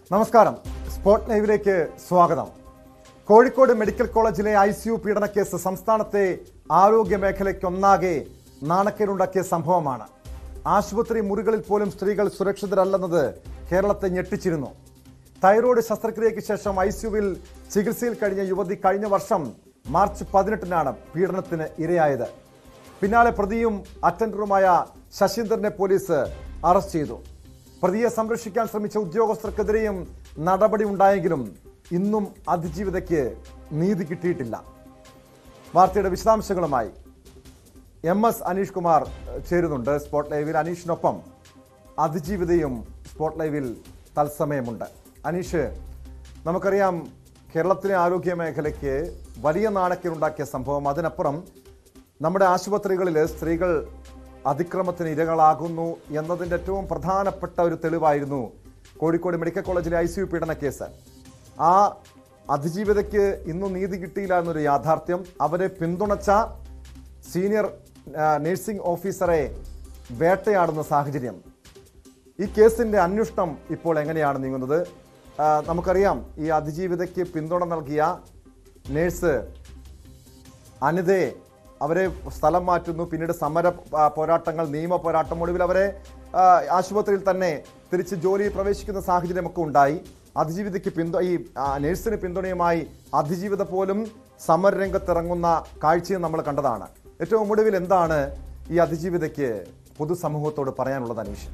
നമസ്കാരം സ്പോട്ട് ലൈവിലേക്ക് സ്വാഗതം കോഴിക്കോട് മെഡിക്കൽ കോളേജിലെ ഐ സി യു പീഡനക്കേസ് സംസ്ഥാനത്തെ ആരോഗ്യ മേഖലയ്ക്കൊന്നാകെ നാണക്കേടുണ്ടാക്കിയ സംഭവമാണ് ആശുപത്രി മുറികളിൽ പോലും സ്ത്രീകൾ സുരക്ഷിതരല്ലെന്നത് കേരളത്തെ ഞെട്ടിച്ചിരുന്നു തൈറോയ്ഡ് ശസ്ത്രക്രിയയ്ക്ക് ശേഷം ഐ സിയുവിൽ ചികിത്സയിൽ കഴിഞ്ഞ യുവതി കഴിഞ്ഞ വർഷം മാർച്ച് പതിനെട്ടിനാണ് പീഡനത്തിന് ഇരയായത് പിന്നാലെ പ്രതിയും അറ്റൻഡറുമായ ശശീന്ദ്രനെ പോലീസ് അറസ്റ്റ് ചെയ്തു പ്രതിയെ സംരക്ഷിക്കാൻ ശ്രമിച്ച ഉദ്യോഗസ്ഥർക്കെതിരെയും നടപടി ഉണ്ടായെങ്കിലും ഇന്നും അതിജീവിതയ്ക്ക് നീതി കിട്ടിയിട്ടില്ല വാർത്തയുടെ വിശദാംശങ്ങളുമായി എം എസ് അനീഷ് കുമാർ ഏഹ്, ചേരുന്നുണ്ട് സ്പോട്ട് ലൈവിൽ അനീഷിനൊപ്പം അതിജീവിതയും സ്പോട്ട് ലൈവിൽ തത്സമയമുണ്ട് അനീഷ് നമുക്കറിയാം കേരളത്തിലെ ആരോഗ്യ മേഖലയ്ക്ക് വലിയ നാണക്കേടുണ്ടാക്കിയ സംഭവം അതിനപ്പുറം നമ്മുടെ ആശുപത്രികളിൽ സ്ത്രീകൾ അതിക്രമത്തിന് ഇരകളാകുന്നു എന്നതിൻ്റെ ഏറ്റവും പ്രധാനപ്പെട്ട ഒരു തെളിവായിരുന്നു കോഴിക്കോട് മെഡിക്കൽ കോളേജിലെ ഐ സി യു പീഡന കേസ് ആ അതിജീവിതയ്ക്ക് ഇന്നും നീതി കിട്ടിയില്ല എന്നൊരു യാഥാർത്ഥ്യം അവരെ പിന്തുണച്ച സീനിയർ ആ, നഴ്സിംഗ് ഓഫീസറെ വേട്ടയാടുന്ന സാഹചര്യം ഈ കേസിന്റെ അന്വേഷണം ഇപ്പോൾ എങ്ങനെയാണ് നീങ്ങുന്നത് ആ, നമുക്കറിയാം ഈ അതിജീവിതയ്ക്ക് പിന്തുണ നൽകിയ നേഴ്സ് അനിതയെ അവരെ സ്ഥലം മാറ്റുന്നു പിന്നീട് സമര ആ, പോരാട്ടങ്ങൾ നിയമ പോരാട്ടം ഒടുവിൽ അവരെ ആ, ആശുപത്രിയിൽ തന്നെ തിരിച്ച് ജോലിയിൽ പ്രവേശിക്കുന്ന സാഹചര്യമൊക്കെ ഉണ്ടായി അതിജീവിതയ്ക്ക് പിന്തു ഈ ആ, നഴ്സിന് പിന്തുണയുമായി അതിജീവിത പോലും സമരരംഗത്തിറങ്ങുന്ന കാഴ്ചയും നമ്മൾ കണ്ടതാണ് ഏറ്റവും ഒടുവിൽ എന്താണ് ഈ അതിജീവിതയ്ക്ക് പൊതുസമൂഹത്തോട് പറയാനുള്ളത് അനീഷ്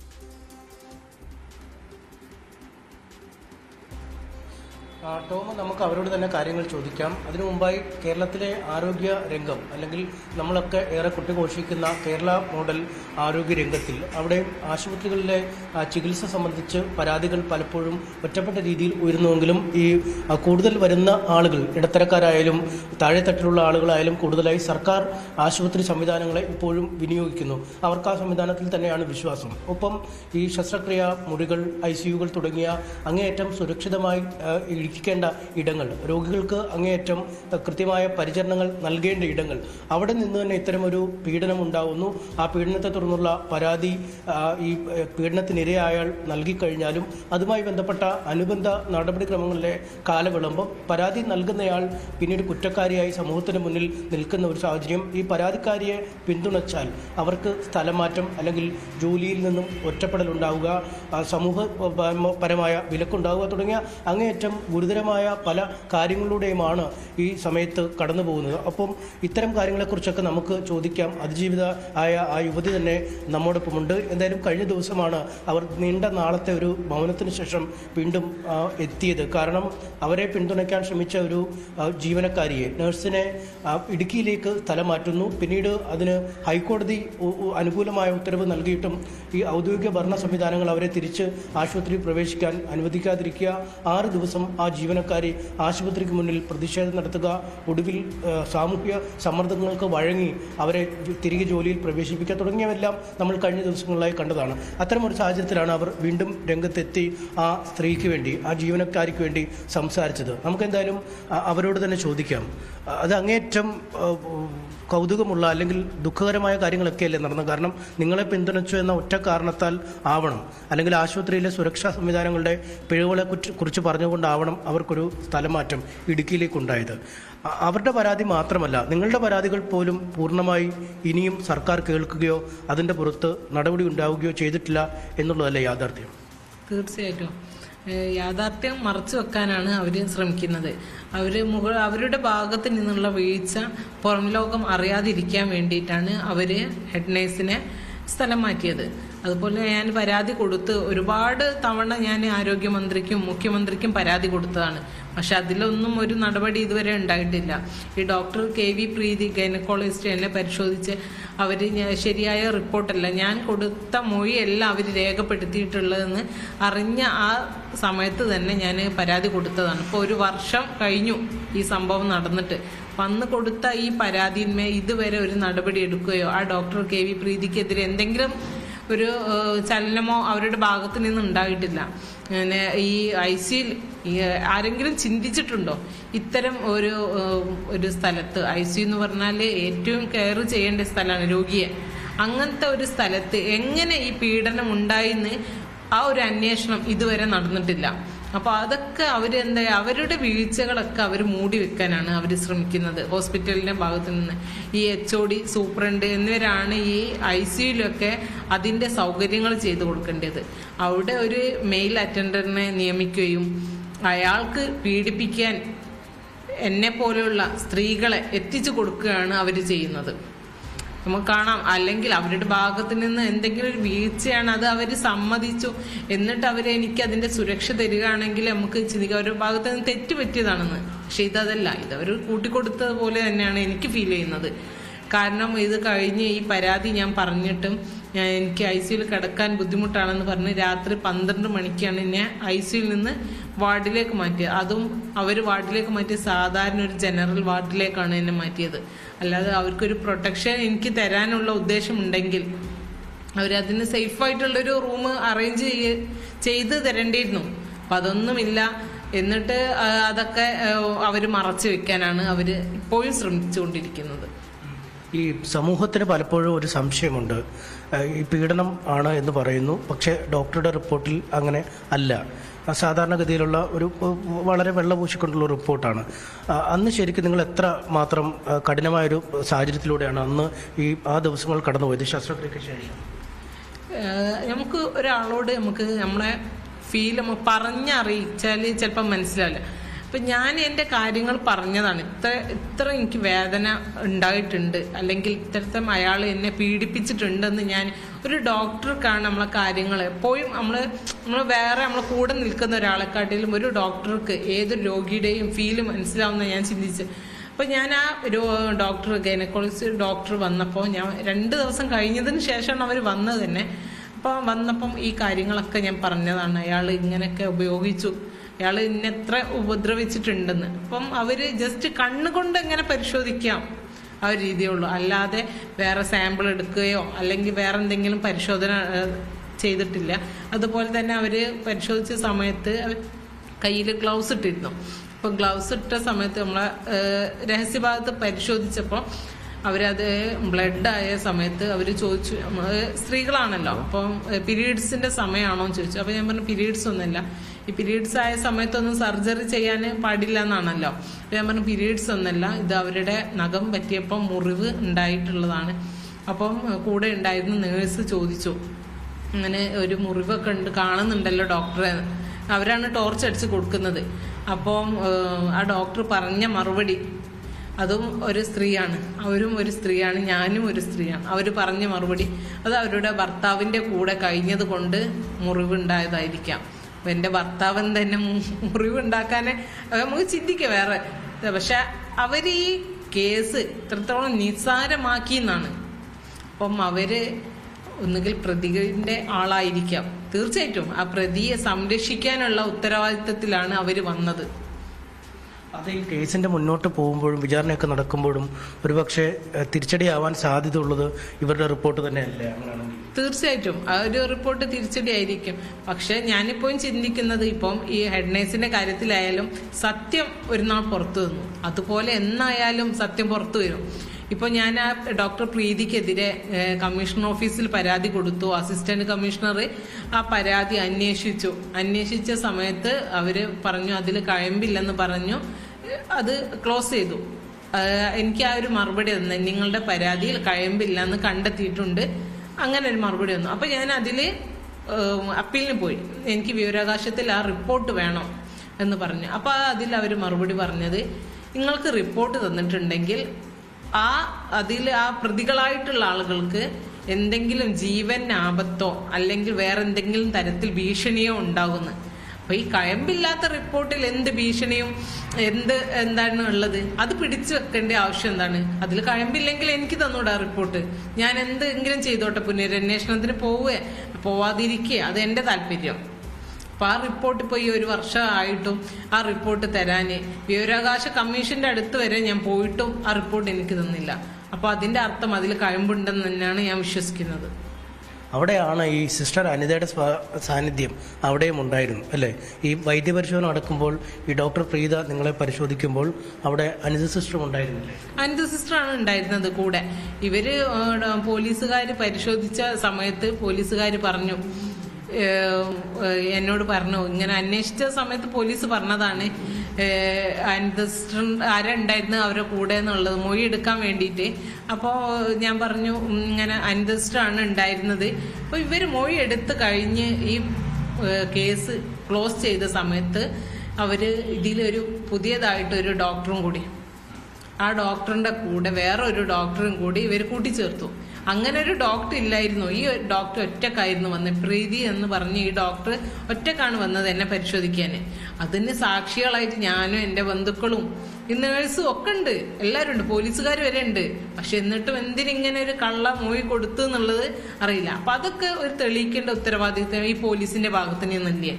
ആ, ടോം നമുക്ക് അവരോട് തന്നെ കാര്യങ്ങൾ ചോദിക്കാം അതിനു മുമ്പായി കേരളത്തിലെ ആരോഗ്യ രംഗം അല്ലെങ്കിൽ നമ്മളൊക്കെ ഏറെ കുട്ടിഘോഷിക്കുന്ന കേരള മോഡൽ ആരോഗ്യ രംഗത്തിൽ അവിടെ ആശുപത്രികളിലെ ആ, ചികിത്സ സംബന്ധിച്ച് പരാതികൾ പലപ്പോഴും ഒറ്റപ്പെട്ട രീതിയിൽ ഉയരുന്നുവെങ്കിലും ഈ ആ, കൂടുതൽ വരുന്ന ആളുകൾ ഇടത്തരക്കാരായാലും താഴെത്തട്ടിലുള്ള ആളുകളായാലും കൂടുതലായി സർക്കാർ ആശുപത്രി സംവിധാനങ്ങളെ ഇപ്പോഴും വിനിയോഗിക്കുന്നു അവർക്ക് ആ സംവിധാനത്തിൽ തന്നെയാണ് വിശ്വാസം ഒപ്പം ഈ ശസ്ത്രക്രിയ മുറികൾ ഐ സിയുകൾ തുടങ്ങിയ അങ്ങേയറ്റം സുരക്ഷിതമായി ആ, ഇരിക്കേണ്ട ഇടങ്ങൾ രോഗികൾക്ക് അങ്ങേയറ്റം ആ, കൃത്യമായ പരിചരണങ്ങൾ നൽകേണ്ട ഇടങ്ങൾ അവിടെ നിന്ന് തന്നെ ഇത്തരമൊരു പീഡനം ഉണ്ടാവുന്നു ആ പീഡനത്തെ തുടർന്നുള്ള പരാതി ആ, ഈ ആ, പീഡനത്തിനിരയായാൽ നൽകിക്കഴിഞ്ഞാലും അതുമായി ബന്ധപ്പെട്ട അനുബന്ധ നടപടിക്രമങ്ങളിലെ കാലവിളംബം പരാതി നൽകുന്നയാൾ പിന്നീട് കുറ്റക്കാരിയായി സമൂഹത്തിന് മുന്നിൽ നിൽക്കുന്ന ഒരു സാഹചര്യം ഈ പരാതിക്കാരിയെ പിന്തുണച്ചാൽ അവർക്ക് സ്ഥലമാറ്റം അല്ലെങ്കിൽ ജോലിയിൽ നിന്നും ഒറ്റപ്പെടൽ ഉണ്ടാവുക ആ, സമൂഹ പ- പരമായ വിലക്കുണ്ടാവുക തുടങ്ങിയ അങ്ങേയറ്റം ഗുരുതരമായ പല കാര്യങ്ങളിലൂടെയുമാണ് ഈ സമയത്ത് കടന്നു പോകുന്നത് അപ്പം ഇത്തരം കാര്യങ്ങളെക്കുറിച്ചൊക്കെ നമുക്ക് ചോദിക്കാം അതിജീവിത ആയ ആ യുവതി തന്നെ നമ്മോടൊപ്പമുണ്ട് എന്തായാലും കഴിഞ്ഞ ദിവസമാണ് അവർ നീണ്ട നാളത്തെ ഒരു മൗനത്തിന് ശേഷം വീണ്ടും ആ, എത്തിയത് കാരണം അവരെ പിന്തുണയ്ക്കാൻ ശ്രമിച്ച ഒരു ആ, ജീവനക്കാരിയെ നഴ്സിനെ ആ, ഇടുക്കിയിലേക്ക് സ്ഥലം മാറ്റുന്നു പിന്നീട് അതിന് ഹൈക്കോടതി ഉ- ഉ- അനുകൂലമായ ഉത്തരവ് നൽകിയിട്ടും ഈ ഔദ്യോഗിക ഭരണ സംവിധാനങ്ങൾ അവരെ തിരിച്ച് ആശുപത്രിയിൽ പ്രവേശിക്കാൻ അനുവദിക്കാതിരിക്കുക ആറ് ദിവസം ആ ജീവനക്കാരി ആശുപത്രിക്ക് മുന്നിൽ പ്രതിഷേധം നടത്തുക ഒടുവിൽ ആ, സാമൂഹ്യ സമ്മർദ്ദങ്ങൾക്ക് വഴങ്ങി അവരെ ജു- തിരികെ ജോലിയിൽ പ്രവേശിപ്പിക്കുക തുടങ്ങിയവെല്ലാം നമ്മൾ കഴിഞ്ഞ ദിവസങ്ങളിലായി കണ്ടതാണ് അത്തരമൊരു സാഹചര്യത്തിലാണ് അവർ വീണ്ടും രംഗത്തെത്തി ആ സ്ത്രീക്ക് വേണ്ടി ആ ജീവനക്കാരിക്ക് വേണ്ടി സംസാരിച്ചത് നമുക്കെന്തായാലും ആ, അവരോട് തന്നെ ചോദിക്കാം ആ, അത് അങ്ങേയറ്റം ആ, കൗതുകമുള്ള അല്ലെങ്കിൽ ദുഃഖകരമായ കാര്യങ്ങളൊക്കെയല്ലേ നടന്നത് കാരണം നിങ്ങളെ പിന്തുണച്ചു എന്ന ഒറ്റ കാരണത്താൽ ആവണം അല്ലെങ്കിൽ ആശുപത്രിയിലെ സുരക്ഷാ സംവിധാനങ്ങളുടെ പിഴവുകളെ കുറിച്ച് കുറിച്ച് പറഞ്ഞുകൊണ്ടാവണം അവർക്കൊരു സ്ഥലമാറ്റം ഇടുക്കിയിലേക്കുണ്ടായത് അ- അവരുടെ പരാതി മാത്രമല്ല നിങ്ങളുടെ പരാതികൾ പോലും പൂർണ്ണമായി ഇനിയും സർക്കാർ കേൾക്കുകയോ അതിൻ്റെ പുറത്ത് നടപടി ഉണ്ടാവുകയോ ചെയ്തിട്ടില്ല എന്നുള്ളതല്ലേ യാഥാർത്ഥ്യം തീർച്ചയായിട്ടും ഏഹ് യാഥാർത്ഥ്യം മറച്ചു വെക്കാനാണ് അവർ ശ്രമിക്കുന്നത് അവർ മുകൾ അവരുടെ ഭാഗത്ത് നിന്നുള്ള വീഴ്ച പുറം ലോകം അറിയാതിരിക്കാൻ വേണ്ടിയിട്ടാണ് അവർ ഹെഡ് നേഴ്സിനെ സ്ഥലം മാറ്റിയത് അതുപോലെ ഞാൻ പരാതി കൊടുത്ത് ഒരുപാട് തവണ ഞാൻ ആരോഗ്യമന്ത്രിക്കും മുഖ്യമന്ത്രിക്കും പരാതി കൊടുത്തതാണ് പക്ഷെ അതിലൊന്നും ഒരു നടപടി ഇതുവരെ ഉണ്ടായിട്ടില്ല ഈ doctor K V Preethi gynaecologist എന്നെ പരിശോധിച്ച് അവർ ശരിയായ റിപ്പോർട്ടല്ല ഞാൻ കൊടുത്ത മൊഴിയല്ല അവർ രേഖപ്പെടുത്തിയിട്ടുള്ളതെന്ന് അറിഞ്ഞ ആ സമയത്ത് തന്നെ ഞാൻ പരാതി കൊടുത്തതാണ് ഇപ്പോൾ ഒരു വർഷം കഴിഞ്ഞു ഈ സംഭവം നടന്നിട്ട് അപ്പം അന്ന് കൊടുത്ത ഈ പരാതിന്മേൽ ഇതുവരെ ഒരു നടപടി എടുക്കുകയോ ആ ഡോക്ടർ കെ വി പ്രീതിക്കെതിരെ എന്തെങ്കിലും ഒരു ഏഹ്, ചലനമോ അവരുടെ ഭാഗത്ത് നിന്ന് ഉണ്ടായിട്ടില്ല പിന്നെ ഈ ഐ സിയിൽ ആരെങ്കിലും ചിന്തിച്ചിട്ടുണ്ടോ ഇത്തരം ഒരു ഏഹ്, ഒരു സ്ഥലത്ത് ഐ സി എന്ന് പറഞ്ഞാൽ ഏറ്റവും കെയർ ചെയ്യേണ്ട സ്ഥലമാണ് രോഗിയെ അങ്ങനത്തെ ഒരു സ്ഥലത്ത് എങ്ങനെ ഈ പീഡനം ഉണ്ടായിന്ന് ആ ഒരു അന്വേഷണം ഇതുവരെ നടന്നിട്ടില്ല അപ്പൊ അതൊക്കെ അവര് എന്താ അവരുടെ വീഴ്ചകളൊക്കെ അവർ മൂടി വെക്കാനാണ് അവർ ശ്രമിക്കുന്നത് ഹോസ്പിറ്റലിന്റെ ഭാഗത്തു നിന്ന് ഈ എച്ച് ഒ ഡി സൂപ്രണ്ട് എന്നിവരാണ് ഈ ഐ സിയുലൊക്കെ അതിന്റെ സൗകര്യങ്ങൾ ചെയ്തു കൊടുക്കേണ്ടത് അവിടെ ഒരു മെയിൽ അറ്റൻഡറിനെ നിയമിക്കുകയും അയാൾക്ക് പീഡിപ്പിക്കാൻ എന്നെ പോലെയുള്ള സ്ത്രീകളെ എത്തിച്ചു കൊടുക്കുകയാണ് അവർ ചെയ്യുന്നത് നമുക്ക് കാണാം അല്ലെങ്കിൽ അവരുടെ ഭാഗത്ത് നിന്ന് എന്തെങ്കിലും ഒരു വീഴ്ചയാണ് അത് അവർ സമ്മതിച്ചു എന്നിട്ട് അവർ എനിക്ക് അതിന്റെ സുരക്ഷ തരികയാണെങ്കിൽ നമുക്ക് ചിന്തിക്കാം അവരുടെ ഭാഗത്ത് നിന്ന് തെറ്റ് പറ്റിയതാണെന്ന് പക്ഷെ ഇതല്ല ഇത് അവർ കൂട്ടിക്കൊടുത്തത് പോലെ തന്നെയാണ് എനിക്ക് ഫീൽ ചെയ്യുന്നത് കാരണം ഇത് കഴിഞ്ഞ് ഈ പരാതി ഞാൻ പറഞ്ഞിട്ടും ഞാൻ എനിക്ക് ഐ സിയിൽ കിടക്കാൻ ബുദ്ധിമുട്ടാണെന്ന് പറഞ്ഞ് രാത്രി പന്ത്രണ്ട് മണിക്കാണ് എന്നെ ഐ സിയിൽ നിന്ന് വാർഡിലേക്ക് മാറ്റിയത് അതും അവർ വാർഡിലേക്ക് മാറ്റിയ സാധാരണ ഒരു ജനറൽ വാർഡിലേക്കാണ് എന്നെ മാറ്റിയത് അല്ലാതെ അവർക്കൊരു പ്രൊട്ടക്ഷൻ എനിക്ക് തരാനുള്ള ഉദ്ദേശമുണ്ടെങ്കിൽ അവരതിന് സേഫായിട്ടുള്ളൊരു റൂം അറേഞ്ച് ചെയ്ത് തരേണ്ടിയിരുന്നു അപ്പം അതൊന്നുമില്ല എന്നിട്ട് ആ, അതൊക്കെ അവർ മറച്ചു വെക്കാനാണ് അവർ ഇപ്പോഴും ശ്രമിച്ചുകൊണ്ടിരിക്കുന്നത് ഈ സമൂഹത്തിന് പലപ്പോഴും ഒരു സംശയമുണ്ട് ഏഹ് ഈ പീഡനം ആണ് എന്ന് പറയുന്നു പക്ഷേ ഡോക്ടറുടെ റിപ്പോർട്ടിൽ അങ്ങനെ അല്ല ആ സാധാരണഗതിയിലുള്ള ഒരു ഏഹ് വളരെ വെള്ളപൂശിക്കൊണ്ടുള്ള റിപ്പോർട്ടാണ് ആ, അന്ന് ശരിക്കും നിങ്ങൾ എത്ര മാത്രം ഏഹ് കഠിനമായൊരു സാഹചര്യത്തിലൂടെയാണ് അന്ന് ഈ ആ ദിവസങ്ങൾ കടന്നുപോയത് ശസ്ത്രക്രിയയ്ക്ക് ശേഷം ഏഹ് നമുക്ക് ഒരാളോട് നമുക്ക് നമ്മളെ ഫീൽ പറഞ്ഞറിയിച്ചാൽ ചിലപ്പോൾ മനസ്സിലാവില്ല അപ്പം ഞാൻ എൻ്റെ കാര്യങ്ങൾ പറഞ്ഞതാണ് ഇത്ര ഇത്ര എനിക്ക് വേദന ഉണ്ടായിട്ടുണ്ട് അല്ലെങ്കിൽ ഇത്തരത്തിൽ അയാൾ എന്നെ പീഡിപ്പിച്ചിട്ടുണ്ടെന്ന് ഞാൻ ഒരു ഡോക്ടർക്കാണ് നമ്മളെ കാര്യങ്ങൾ എപ്പോഴും നമ്മൾ നമ്മൾ വേറെ നമ്മളെ കൂടെ നിൽക്കുന്ന ഒരാളെക്കാട്ടിലും ഒരു ഡോക്ടർക്ക് ഏതൊരു രോഗിയുടെയും ഫീല് മനസ്സിലാവുന്ന ഞാൻ ചിന്തിച്ച് അപ്പോൾ ഞാൻ ആ ഒരു ഡോക്ടർ ഗൈനക്കോളജിസ്റ്റ് ഡോക്ടർ വന്നപ്പോൾ ഞാൻ രണ്ട് ദിവസം കഴിഞ്ഞതിന് ശേഷമാണ് അവർ വന്നത് തന്നെ അപ്പോൾ വന്നപ്പം ഈ കാര്യങ്ങളൊക്കെ ഞാൻ പറഞ്ഞതാണ് അയാൾ ഇങ്ങനെയൊക്കെ ഉപയോഗിച്ചു അയാൾ ഇന്നെത്ര ഉപദ്രവിച്ചിട്ടുണ്ടെന്ന് അപ്പം അവർ ജസ്റ്റ് കണ്ണുകൊണ്ട് എങ്ങനെ പരിശോധിക്കാം ആ ഒരു രീതിയുള്ളൂ അല്ലാതെ വേറെ സാമ്പിൾ എടുക്കുകയോ അല്ലെങ്കിൽ വേറെ എന്തെങ്കിലും പരിശോധന ഏഹ്, ചെയ്തിട്ടില്ല അതുപോലെ തന്നെ അവർ പരിശോധിച്ച സമയത്ത് അവർ കയ്യിൽ ഗ്ലൗസ് ഇട്ടിരുന്നു അപ്പോൾ ഗ്ലൗസ് ഇട്ട സമയത്ത് നമ്മളെ ഏഹ്, രഹസ്യഭാഗത്ത് പരിശോധിച്ചപ്പോൾ അവരത് ബ്ലഡ് ആയ സമയത്ത് അവർ ചോദിച്ചു നമ്മള് സ്ത്രീകളാണല്ലോ അപ്പം പീരീഡ്സിന്റെ സമയമാണോ എന്ന് ചോദിച്ചു അപ്പോൾ ഞാൻ പറഞ്ഞു പീരീഡ്സ് ഒന്നുമില്ല ഈ പീരീഡ്സ് ആയ സമയത്തൊന്നും സർജറി ചെയ്യാൻ പാടില്ല എന്നാണല്ലോ അപ്പോൾ ഞാൻ പറഞ്ഞു പീരീഡ്സ് ഒന്നല്ല ഇത് അവരുടെ നഖം പറ്റിയപ്പോൾ മുറിവ് ഉണ്ടായിട്ടുള്ളതാണ് അപ്പം കൂടെ ഉണ്ടായിരുന്ന നേഴ്സ് ചോദിച്ചു അങ്ങനെ ഒരു മുറിവൊക്കെ ഉണ്ട് കാണുന്നുണ്ടല്ലോ ഡോക്ടറെ അവരാണ് ടോർച്ച് അടിച്ച് കൊടുക്കുന്നത് അപ്പം ഏഹ്, ആ ഡോക്ടർ പറഞ്ഞ മറുപടി അതും ഒരു സ്ത്രീയാണ് അവരും ഒരു സ്ത്രീയാണ് ഞാനും ഒരു സ്ത്രീയാണ് അവർ പറഞ്ഞ മറുപടി അത് അവരുടെ ഭർത്താവിൻ്റെ കൂടെ കഴിഞ്ഞത് കൊണ്ട് മുറിവുണ്ടായതായിരിക്കാം അപ്പം എൻ്റെ ഭർത്താവൻ തന്നെ മു- മുറിവുണ്ടാക്കാൻ അത് നമുക്ക് ചിന്തിക്കാം വേറെ പക്ഷെ അവർ ഈ കേസ് ഇത്രത്തോളം നിസ്സാരമാക്കി എന്നാണ് അപ്പം അവര് ഒന്നുകിൽ പ്രതികളുടെ ആളായിരിക്കാം തീർച്ചയായിട്ടും ആ പ്രതിയെ സംരക്ഷിക്കാനുള്ള ഉത്തരവാദിത്തത്തിലാണ് അവര് വന്നത് അത് ഈ കേസിന്റെ മുന്നോട്ട് പോകുമ്പോഴും വിചാരണയൊക്കെ നടക്കുമ്പോഴും ഒരുപക്ഷെ ഏഹ് തിരിച്ചടിയാവാൻ സാധ്യതയുള്ളത് ഇവരുടെ റിപ്പോർട്ട് തന്നെയല്ലേ അങ്ങനെയാണെങ്കിൽ തീർച്ചയായിട്ടും ആ ഒരു റിപ്പോർട്ട് തിരിച്ചടിയായിരിക്കും പക്ഷെ ഞാനിപ്പോഴും ചിന്തിക്കുന്നത് ഇപ്പം ഈ ഹെഡ് നേഴ്സിന്റെ കാര്യത്തിലായാലും സത്യം ഒരു നാൾ പുറത്തു വന്നു അതുപോലെ എന്നായാലും സത്യം പുറത്തു വരും ഇപ്പോൾ ഞാൻ ആ ഡോക്ടർ പ്രീതിക്കെതിരെ ഏഹ്, കമ്മീഷൻ ഓഫീസിൽ പരാതി കൊടുത്തു അസിസ്റ്റന്റ് കമ്മീഷണർ ആ പരാതി അന്വേഷിച്ചു അന്വേഷിച്ച സമയത്ത് അവര് പറഞ്ഞു അതിൽ കഴമ്പില്ലെന്ന് പറഞ്ഞു ഏഹ്, അത് ക്ലോസ് ചെയ്തു ഏഹ്, എനിക്ക് ആ ഒരു മറുപടി തന്നെ നിങ്ങളുടെ പരാതിയിൽ കഴമ്പില്ല എന്ന് കണ്ടെത്തിയിട്ടുണ്ട് അങ്ങനെ ഒരു മറുപടി വന്നു അപ്പൊ ഞാൻ അതില് ഏഹ്, അപ്പീലിന് പോയി എനിക്ക് വിവരാവകാശത്തിൽ ആ റിപ്പോർട്ട് വേണം എന്ന് പറഞ്ഞു അപ്പൊ അതിൽ അവർ മറുപടി പറഞ്ഞത് നിങ്ങൾക്ക് റിപ്പോർട്ട് തന്നിട്ടുണ്ടെങ്കിൽ ആ അതിൽ ആ പ്രതികളായിട്ടുള്ള ആളുകൾക്ക് എന്തെങ്കിലും ജീവൻ ആപത്തോ അല്ലെങ്കിൽ വേറെ എന്തെങ്കിലും തരത്തിൽ ഭീഷണിയോ ഉണ്ടാകുന്നു അപ്പൊ ഈ കഴമ്പില്ലാത്ത റിപ്പോർട്ടിൽ എന്ത് ഭീഷണിയും എന്ത് എന്താണ് ഉള്ളത് അത് പിടിച്ചു വെക്കേണ്ട ആവശ്യം എന്താണ് അതിൽ കഴമ്പില്ലെങ്കിൽ എനിക്ക് തന്നൂടാ റിപ്പോർട്ട് ഞാൻ എന്തെങ്കിലും ചെയ്തോട്ടെ പുനരന്വേഷണത്തിന് പോവുക പോവാതിരിക്കുക അത് എന്റെ താല്പര്യം അപ്പൊ ആ റിപ്പോർട്ട് ഇപ്പോൾ ഈ ഒരു വർഷം ആയിട്ടും ആ റിപ്പോർട്ട് തരാന് വിവരാവകാശ കമ്മീഷന്റെ അടുത്ത് വരെ ഞാൻ പോയിട്ടും ആ റിപ്പോർട്ട് എനിക്ക് തന്നില്ല അപ്പൊ അതിന്റെ അർത്ഥം അതിൽ കഴമ്പുണ്ടെന്ന് തന്നെയാണ് ഞാൻ വിശ്വസിക്കുന്നത് അവിടെയാണ് ഈ സിസ്റ്റർ അനിതയുടെ സ്വാ- സാന്നിധ്യം അവിടെയും ഉണ്ടായിരുന്നു അല്ലേ ഈ വൈദ്യപരിശോധന നടക്കുമ്പോൾ ഈ ഡോക്ടർ പ്രീത നിങ്ങളെ പരിശോധിക്കുമ്പോൾ അവിടെ അനിത സിസ്റ്ററും ഉണ്ടായിരുന്നില്ലേ അനിത സിസ്റ്ററാണ് ഉണ്ടായിരുന്നത് കൂടെ ഇവര് പോലീസുകാർ പരിശോധിച്ച സമയത്ത് പോലീസുകാർ പറഞ്ഞു എന്നോട് പറഞ്ഞു ഇങ്ങനെ അന്വേഷിച്ച സമയത്ത് പോലീസ് പറഞ്ഞതാണ് അൻതസ്റ്റർ ആരാ ഉണ്ടായിരുന്നു അവരുടെ കൂടെ എന്നുള്ളത് മൊഴി എടുക്കാൻ വേണ്ടിയിട്ട് അപ്പോൾ ഞാൻ പറഞ്ഞു ഉം, ഇങ്ങനെ അൻതസ്റ്റർ ആണ് ഉണ്ടായിരുന്നത് അപ്പോൾ ഇവർ മൊഴി എടുത്ത് കഴിഞ്ഞ് ഈ ഏഹ്, കേസ് ക്ലോസ് ചെയ്ത സമയത്ത് അവര് ഇതിലൊരു പുതിയതായിട്ടൊരു ഡോക്ടറും കൂടി ആ ഡോക്ടറിന്റെ കൂടെ വേറെ ഒരു ഡോക്ടറും കൂടി ഇവർ കൂട്ടിച്ചേർത്തു അങ്ങനെ ഒരു ഡോക്ടർ ഇല്ലായിരുന്നു ഈ ഒരു ഡോക്ടർ ഒറ്റക്കായിരുന്നു വന്നത് പ്രീതി എന്ന് പറഞ്ഞ് ഈ ഡോക്ടർ ഒറ്റക്കാണ് വന്നത് എന്നെ പരിശോധിക്കാൻ അതിന് സാക്ഷികളായിട്ട് ഞാനും എൻ്റെ ബന്ധുക്കളും ഈ നേഴ്സും ഒക്കെ ഉണ്ട് എല്ലാവരും ഉണ്ട് പോലീസുകാർ വരെ ഉണ്ട് പക്ഷെ എന്നിട്ടും എന്തിനിങ്ങനെ ഒരു കള്ള മൂവി കൊടുത്തു എന്നുള്ളത് അറിയില്ല അപ്പൊ അതൊക്കെ ഒരു തെളിയിക്കേണ്ട ഉത്തരവാദിത്വം ഈ പോലീസിന്റെ ഭാഗത്ത് നിന്നില്ലേ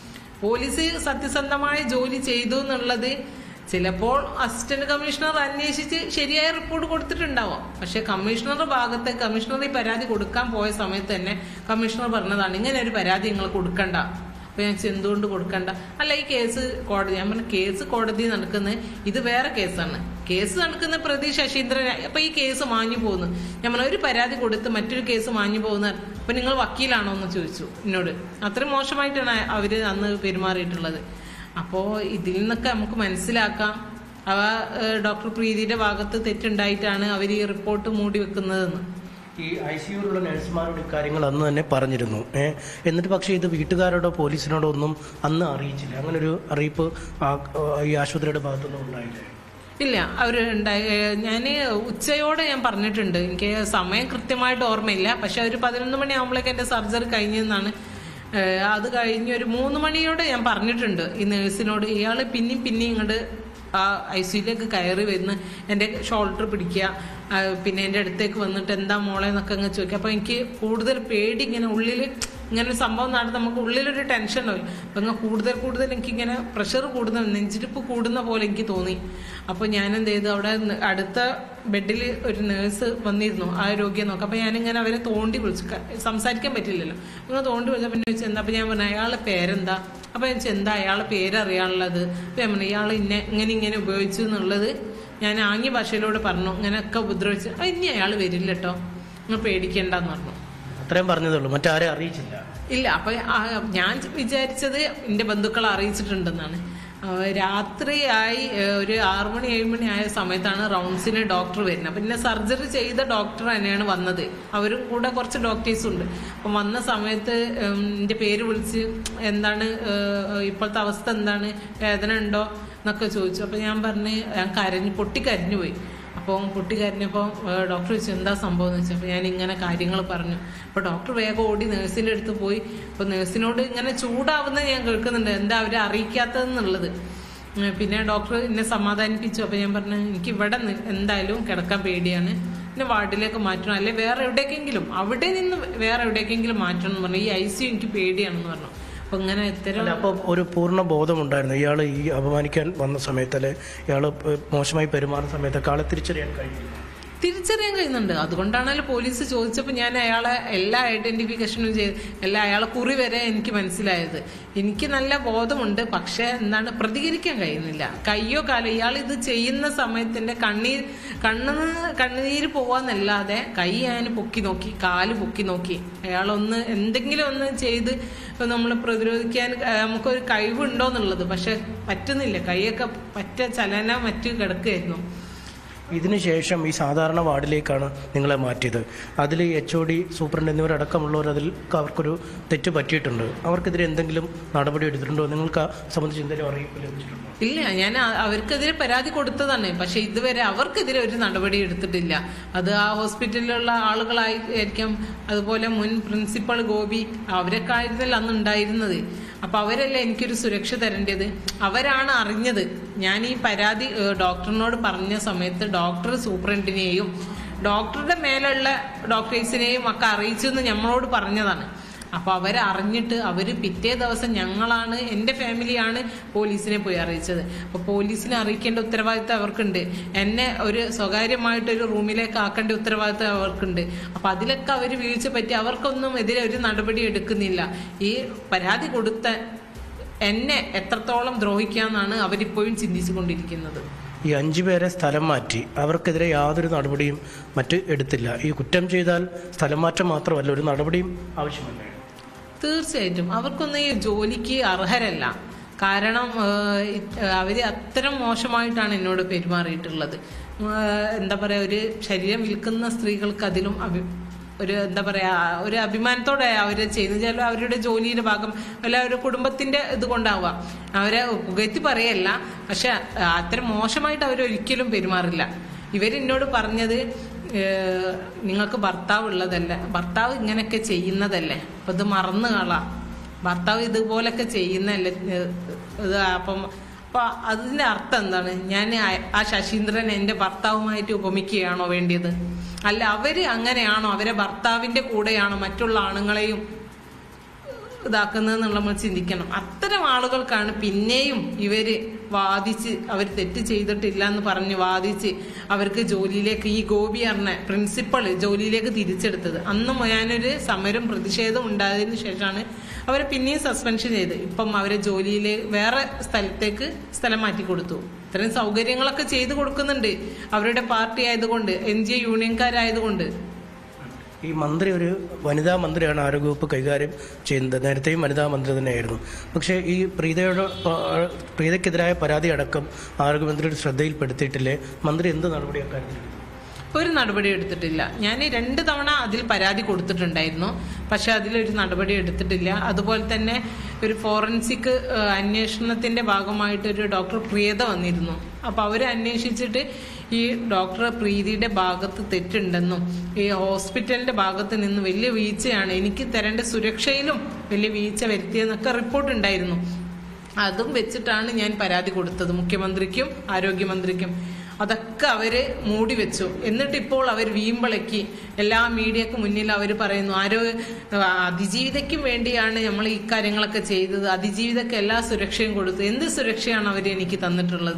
പോലീസ് സത്യസന്ധമായ ജോലി ചെയ്തു എന്നുള്ളത് ചിലപ്പോൾ അസിസ്റ്റന്റ് കമ്മീഷണർ അന്വേഷിച്ച് ശരിയായ റിപ്പോർട്ട് കൊടുത്തിട്ടുണ്ടാവാം പക്ഷെ കമ്മീഷണറുടെ ഭാഗത്ത് കമ്മീഷണർ ഈ പരാതി കൊടുക്കാൻ പോയ സമയത്ത് തന്നെ കമ്മീഷണർ പറഞ്ഞതാണ് ഇങ്ങനെ ഒരു പരാതി നിങ്ങൾ കൊടുക്കണ്ട അപ്പൊ ഞാൻ ചോദിച്ചു, എന്തുകൊണ്ട് കൊടുക്കണ്ട അല്ല ഈ കേസ് കോടതി ഞാൻ പറഞ്ഞു കേസ് കോടതി നടക്കുന്നത് ഇത് വേറെ കേസാണ് കേസ് നടക്കുന്ന പ്രതി ശശീന്ദ്രൻ അപ്പൊ ഈ കേസ് മാഞ്ഞു പോകുന്നു ഞാൻ പറഞ്ഞു ഒരു പരാതി കൊടുത്ത് മറ്റൊരു കേസ് മാഞ്ഞു പോകുന്ന അപ്പൊ നിങ്ങൾ വക്കീലാണോ എന്ന് ചോദിച്ചു എന്നോട് അത്രയും മോശമായിട്ടാണ് അവര് അന്ന് പെരുമാറിയിട്ടുള്ളത് അപ്പോ ഇതിൽ നിന്നൊക്കെ നമുക്ക് മനസ്സിലാക്കാം അവ ഏഹ്, ഡോക്ടർ പ്രീതിയുടെ ഭാഗത്ത് തെറ്റുണ്ടായിട്ടാണ് അവർ ഈ റിപ്പോർട്ട് മൂടി വെക്കുന്നതെന്ന് ഈ ഐ സിയുലുള്ള നഴ്സുമാരോട് ഇക്കാര്യങ്ങൾ അന്ന് തന്നെ പറഞ്ഞിരുന്നു ഏ എന്നിട്ട് പക്ഷേ ഇത് വീട്ടുകാരോടോ പോലീസിനോടോ ഒന്നും അന്ന് അറിയിച്ചില്ല അങ്ങനെ ഒരു അറിയിപ്പ് ആ- ഈ ആശുപത്രിയുടെ ഭാഗത്തുനിന്നും ഉണ്ടായില്ല ഇല്ല അവർ ഉണ്ടായി ഞാൻ ഉച്ചയോടെ ഞാൻ പറഞ്ഞിട്ടുണ്ട് എനിക്ക് സമയം കൃത്യമായിട്ട് ഓർമ്മയില്ല പക്ഷെ ഒരു പതിനൊന്ന് മണി ആകുമ്പോഴേക്ക് എൻ്റെ സർജറി കഴിഞ്ഞെന്നാണ് ഏഹ് അത് കഴിഞ്ഞ് ഒരു മൂന്ന് മണിയോടെ ഞാൻ പറഞ്ഞിട്ടുണ്ട് ഈ നേഴ്സിനോട് ഇയാൾ പിന്നെയും പിന്നെയും ഇങ്ങോട്ട് ആ ഐ സിയിലേക്ക് കയറി വരുന്ന എൻ്റെ ഷോൾഡർ പിടിക്കുക ആ, പിന്നെ എൻ്റെ അടുത്തേക്ക് വന്നിട്ട് എന്താ മോളെ എന്നൊക്കെ അങ്ങ് ചോദിക്കുക അപ്പോൾ എനിക്ക് കൂടുതൽ പേടി ഇങ്ങനെ ഉള്ളിൽ ഇങ്ങനെ ഒരു സംഭവം നടന്ന് നമുക്ക് ഉള്ളിലൊരു ടെൻഷൻ ഉണ്ടാവും അപ്പം അങ്ങ് കൂടുതൽ കൂടുതൽ എനിക്കിങ്ങനെ പ്രഷർ കൂടുന്ന നെഞ്ചിരിപ്പ് കൂടുന്ന പോലെ എനിക്ക് തോന്നി അപ്പോൾ ഞാൻ എന്ത് ചെയ്തു അവിടെ ന- അടുത്ത ബെഡിൽ ഒരു നേഴ്സ് വന്നിരുന്നു ആ രോഗിയെ നോക്കാം അപ്പോൾ ഞാനിങ്ങനെ അവരെ തോണ്ടി വിളിച്ചു ക- സംസാരിക്കാൻ പറ്റില്ലല്ലോ ഒന്ന് തോണ്ടി വിളിച്ചപ്പോൾ പിന്നെ ചോദിച്ചു എന്താ അപ്പോൾ ഞാൻ പറഞ്ഞു അയാളുടെ പേരെന്താ അപ്പോൾ ഞാൻ ചോദിച്ചു എന്താ അയാളുടെ പേരറിയാനുള്ളത് അപ്പോൾ ഞാൻ പറഞ്ഞു ഇയാൾ ഇന്നെ ഇങ്ങനെ ഇങ്ങനെ ഉപയോഗിച്ചു എന്നുള്ളത് ഞാൻ ആംഗ്യ ഭാഷയിലൂടെ പറഞ്ഞു ഇങ്ങനെയൊക്കെ ഉപദ്രവിച്ചു "ആ, ഇനി അയാൾ വരില്ല കേട്ടോ നിങ്ങൾ പേടിക്കേണ്ടെന്ന് പറഞ്ഞു അത്രയും പറഞ്ഞതേ ഉള്ളൂ മറ്റാരെ അറിയിച്ചില്ല ഇല്ല അപ്പൊ ആ, ഞാൻ വിചാരിച്ചത് എന്റെ ബന്ധുക്കളെ അറിയിച്ചിട്ടുണ്ടെന്നാണ് ആ, രാത്രിയായി ഏ, ഒരു ആറു മണി ഏഴ് മണി ആയ സമയത്താണ് റൗണ്ട്സിന് ഡോക്ടർ വരുന്നത് പിന്നെ സർജറി ചെയ്ത ഡോക്ടർ തന്നെയാണ് വന്നത് അവരും കൂടെ കുറച്ച് ഡോക്ടേഴ്സും ഉണ്ട് അപ്പം വന്ന സമയത്ത് ഉം, എന്റെ പേര് വിളിച്ച് എന്താണ് ഏ, ഇപ്പോഴത്തെ അവസ്ഥ എന്താണ് വേദന ഉണ്ടോ എന്നൊക്കെ ചോദിച്ചു അപ്പൊ ഞാൻ പറഞ്ഞ് ഞാൻ കരഞ്ഞു പൊട്ടിക്കരഞ്ഞു പോയി അപ്പോൾ കുട്ടി കരഞ്ഞപ്പോൾ ഡോക്ടർ ചോദിച്ചു എന്താ സംഭവം എന്ന് വെച്ചപ്പോൾ ഞാൻ ഇങ്ങനെ കാര്യങ്ങൾ പറഞ്ഞു അപ്പോൾ ഡോക്ടർ വേഗം ഓടി നേഴ്സിൻ്റെ അടുത്ത് പോയി അപ്പോൾ നേഴ്സിനോട് ഇങ്ങനെ ചൂടാവുന്നത് ഞാൻ കേൾക്കുന്നുണ്ട് എന്താ അവരെ അറിയിക്കാത്തതെന്നുള്ളത് ഉം, പിന്നെ ഡോക്ടർ എന്നെ സമാധാനിപ്പിച്ചു അപ്പോൾ ഞാൻ പറഞ്ഞു എനിക്ക് ഇവിടെ നി- എന്തായാലും കിടക്കാൻ പേടിയാണ് പിന്നെ വാർഡിലേക്ക് മാറ്റണം അല്ലെ വേറെ എവിടേക്കെങ്കിലും അവിടെ നിന്ന് വേറെ എവിടേക്കെങ്കിലും മാറ്റണം എന്ന് പറഞ്ഞു ഈ ഐ സി എനിക്ക് പേടിയാണെന്ന് പറഞ്ഞു അപ്പോൾ ഇങ്ങനെ ഇത്തരം അല്ല അപ്പോൾ ഒരു പൂർണ്ണ ബോധമുണ്ടായിരുന്നു ഇയാൾ ഈ അപമാനിക്കാൻ വന്ന സമയത്ത് അല്ലെ ഇയാൾ മോശമായി പെരുമാറുന്ന സമയത്തൊക്കെ ആളെ തിരിച്ചറിയാൻ കഴിയും തിരിച്ചറിയാൻ കഴിയുന്നുണ്ട് അതുകൊണ്ടാണല്ലോ പോലീസ് ചോദിച്ചപ്പോൾ ഞാൻ അയാളെ എല്ലാ ഐഡന്റിഫിക്കേഷനും ചെയ്ത് എല്ലാ അയാളെ കുറി വരെ എനിക്ക് മനസ്സിലായത് എനിക്ക് നല്ല ബോധമുണ്ട് പക്ഷെ എന്താണ് പ്രതികരിക്കാൻ കഴിയുന്നില്ല കയ്യോ കാലോ ഇയാൾ ഇത് ചെയ്യുന്ന സമയത്ത് എൻ്റെ കണ്ണീർ കണ്ണ് കണ്ണുനീര് പോവാന്നല്ലാതെ കൈ ഞാൻ പൊക്കി നോക്കി കാല് പൊക്കി നോക്കി അയാളൊന്ന് എന്തെങ്കിലും ഒന്ന് ചെയ്ത് നമ്മൾ പ്രതിരോധിക്കാൻ ആ, നമുക്കൊരു കഴിവുണ്ടോ എന്നുള്ളത് പക്ഷെ പറ്റുന്നില്ല കൈയൊക്കെ പറ്റ ചലന മറ്റു കിടക്കുകയായിരുന്നു ഇതിനുശേഷം ഈ സാധാരണ വാർഡിലേക്കാണ് നിങ്ങളെ മാറ്റിയത് അതിൽ എച്ച് ഒ ഡി സൂപ്രണ്ട് എന്നിവരടക്കമുള്ളവർ അതിൽ അവർക്കൊരു തെറ്റ് പറ്റിയിട്ടുണ്ട് അവർക്കെതിരെ എന്തെങ്കിലും നടപടി എടുത്തിട്ടുണ്ടോ നിങ്ങൾക്ക് ആ സംബന്ധിച്ച് എന്തെങ്കിലും അറിയിപ്പ് ലഭിച്ചിട്ടുണ്ടോ ഇല്ല ഞാൻ അ- അവർക്കെതിരെ പരാതി കൊടുത്തതാണ് പക്ഷെ ഇതുവരെ അവർക്കെതിരെ ഒരു നടപടി എടുത്തിട്ടില്ല അത് ആ ഹോസ്പിറ്റലിലുള്ള ആളുകളായിരിക്കാം അതുപോലെ മുൻ പ്രിൻസിപ്പൽ ഗോപി അവരൊക്കെ ആയിരുന്നല്ലോ അന്ന് ഉണ്ടായിരുന്നത് അപ്പൊ അവരല്ലേ എനിക്കൊരു സുരക്ഷ തരേണ്ടത് അവരാണ് അറിഞ്ഞത് ഞാൻ ഈ പരാതി ഏഹ്, ഡോക്ടറിനോട് പറഞ്ഞ സമയത്ത് ഡോക്ടർ സൂപ്രണ്ടിനെയും ഡോക്ടറുടെ മേലുള്ള ഡോക്ടേഴ്സിനെയും ഒക്കെ അറിയിച്ചു എന്ന് നമ്മളോട് പറഞ്ഞതാണ് അപ്പൊ അവരറിഞ്ഞിട്ട് അവര് പിറ്റേ ദിവസം ഞങ്ങളാണ് എൻ്റെ ഫാമിലിയാണ് പോലീസിനെ പോയി അറിയിച്ചത് അപ്പൊ പോലീസിനെ അറിയിക്കേണ്ട ഉത്തരവാദിത്തം അവർക്കുണ്ട് എന്നെ ഒരു സ്വകാര്യമായിട്ട് ഒരു റൂമിലേക്ക് ആക്കേണ്ട ഉത്തരവാദിത്തം അവർക്കുണ്ട് അപ്പൊ അതിലൊക്കെ അവർ വീഴ്ച പറ്റി അവർക്കൊന്നും എതിരെ ഒരു നടപടി എടുക്കുന്നില്ല ഈ പരാതി കൊടുത്ത എന്നെ എത്രത്തോളം ദ്രോഹിക്കാന്നാണ് അവരിപ്പോഴും ചിന്തിച്ചുകൊണ്ടിരിക്കുന്നത് ഈ അഞ്ചു പേരെ സ്ഥലം മാറ്റി അവർക്കെതിരെ യാതൊരു നടപടിയും മറ്റ് എടുത്തില്ല ഈ കുറ്റം ചെയ്താൽ സ്ഥലം മാറ്റം മാത്രമല്ല ഒരു നടപടിയും ആവശ്യമല്ലേ തീർച്ചയായിട്ടും അവർക്കൊന്നും ഈ ജോലിക്ക് അർഹരല്ല കാരണം ഏഹ്, ഇത് അവര് അത്തരം മോശമായിട്ടാണ് എന്നോട് പെരുമാറിയിട്ടുള്ളത് ഏഹ്, എന്താ പറയാ ഒരു ശരീരം വിൽക്കുന്ന സ്ത്രീകൾക്ക് അതിലും അഭി ഒരു എന്താ പറയാ ഒരു അഭിമാനത്തോടെ അവര് ചെയ്യുന്നത് ചില അവരുടെ ജോലിയുടെ ഭാഗം അല്ല അവരുടെ കുടുംബത്തിന്റെ ഇത് കൊണ്ടാവാം അവരെ പുകഴ്ത്തി പറയല്ല പക്ഷെ അത്തരം മോശമായിട്ട് അവർ ഒരിക്കലും പെരുമാറില്ല ഇവരെന്നോട് പറഞ്ഞത് ഏഹ്, നിങ്ങൾക്ക് ഭർത്താവ് ഉള്ളതല്ല ഭർത്താവ് ഇങ്ങനെയൊക്കെ ചെയ്യുന്നതല്ലേ അപ്പൊ ഇത് മറന്നു കളാം ഭർത്താവ് ഇതുപോലൊക്കെ ചെയ്യുന്നല്ലേ ഏഹ്, ഇത് അപ്പം അപ്പൊ അതിന്റെ അർത്ഥം എന്താണ് ഞാൻ ആ- ആ ശശീന്ദ്രൻ എന്റെ ഭർത്താവുമായിട്ട് ഉപമിക്കുകയാണോ വേണ്ടിയത് അല്ല അവര് അങ്ങനെയാണോ അവരെ ഭർത്താവിന്റെ കൂടെയാണോ മറ്റുള്ള ആണുങ്ങളെയും ഇതാക്കുന്നത് എന്നുള്ള നമ്മൾ ചിന്തിക്കണം അത്തരം ആളുകൾക്കാണ് പിന്നെയും ഇവര് വാദിച്ച് അവർ തെറ്റ് ചെയ്തിട്ടില്ല എന്ന് പറഞ്ഞ് വാദിച്ച് അവർക്ക് ജോലിയിലേക്ക് ഈ ഗോപി അറിഞ്ഞ പ്രിൻസിപ്പൾ ജോലിയിലേക്ക് തിരിച്ചെടുത്തത് അന്ന് ഞാനൊരു സമരം പ്രതിഷേധം ഉണ്ടായതിനു ശേഷമാണ് അവരെ പിന്നെയും സസ്പെൻഷൻ ചെയ്ത് ഇപ്പം അവരെ ജോലിയിൽ വേറെ സ്ഥലത്തേക്ക് സ്ഥലം മാറ്റി കൊടുത്തു ഇത്രയും സൗകര്യങ്ങളൊക്കെ ചെയ്തു കൊടുക്കുന്നുണ്ട് അവരുടെ പാർട്ടി ആയതുകൊണ്ട് എൻ ജി ഒ യൂണിയൻകാരായതുകൊണ്ട് ഈ മന്ത്രി ഒരു വനിതാ മന്ത്രിയാണ് ആരോഗ്യവകുപ്പ് കൈകാര്യം ചെയ്യുന്നത് നേരത്തെയും വനിതാ മന്ത്രി തന്നെയായിരുന്നു പക്ഷേ ഈ പ്രീതയുടെ പ- പ്രീതയ്ക്കെതിരായ പരാതി അടക്കം ആരോഗ്യമന്ത്രിയുടെ ശ്രദ്ധയിൽപ്പെടുത്തിയിട്ടില്ലേ മന്ത്രി എന്ത് നടപടി അക്കാര്യത്തിൽ ഒരു നടപടി എടുത്തിട്ടില്ല ഞാൻ രണ്ട് തവണ അതിൽ പരാതി കൊടുത്തിട്ടുണ്ടായിരുന്നു പക്ഷെ അതിലൊരു നടപടി എടുത്തിട്ടില്ല അതുപോലെ തന്നെ ഒരു ഫോറൻസിക് ഏഹ്, അന്വേഷണത്തിന്റെ ഭാഗമായിട്ട് ഒരു ഡോക്ടർ പ്രിയത വന്നിരുന്നു അപ്പൊ അവര് അന്വേഷിച്ചിട്ട് ഈ ഡോക്ടർ പ്രീതിയുടെ ഭാഗത്ത് തെറ്റുണ്ടെന്നും ഈ ഹോസ്പിറ്റലിന്റെ ഭാഗത്ത് നിന്ന് വലിയ വീഴ്ചയാണ് എനിക്ക് തരേണ്ട സുരക്ഷയിലും വലിയ വീഴ്ച വരുത്തിയെന്നൊക്കെ റിപ്പോർട്ട് ഉണ്ടായിരുന്നു അതും വെച്ചിട്ടാണ് ഞാൻ പരാതി കൊടുത്തത് മുഖ്യമന്ത്രിക്കും ആരോഗ്യമന്ത്രിക്കും അതൊക്കെ അവര് മൂടി വെച്ചു എന്നിട്ട് ഇപ്പോൾ അവർ വീമ്പളക്കി എല്ലാ മീഡിയക്ക് മുന്നിൽ അവർ പറയുന്നു ആരോ അതിജീവിതയ്ക്കും വേണ്ടിയാണ് നമ്മൾ ഈ കാര്യങ്ങളൊക്കെ ചെയ്തത് അതിജീവിതയ്ക്ക് എല്ലാ സുരക്ഷയും കൊടുത്തു എന്ത് സുരക്ഷയാണ് അവർ എനിക്ക് തന്നിട്ടുള്ളത്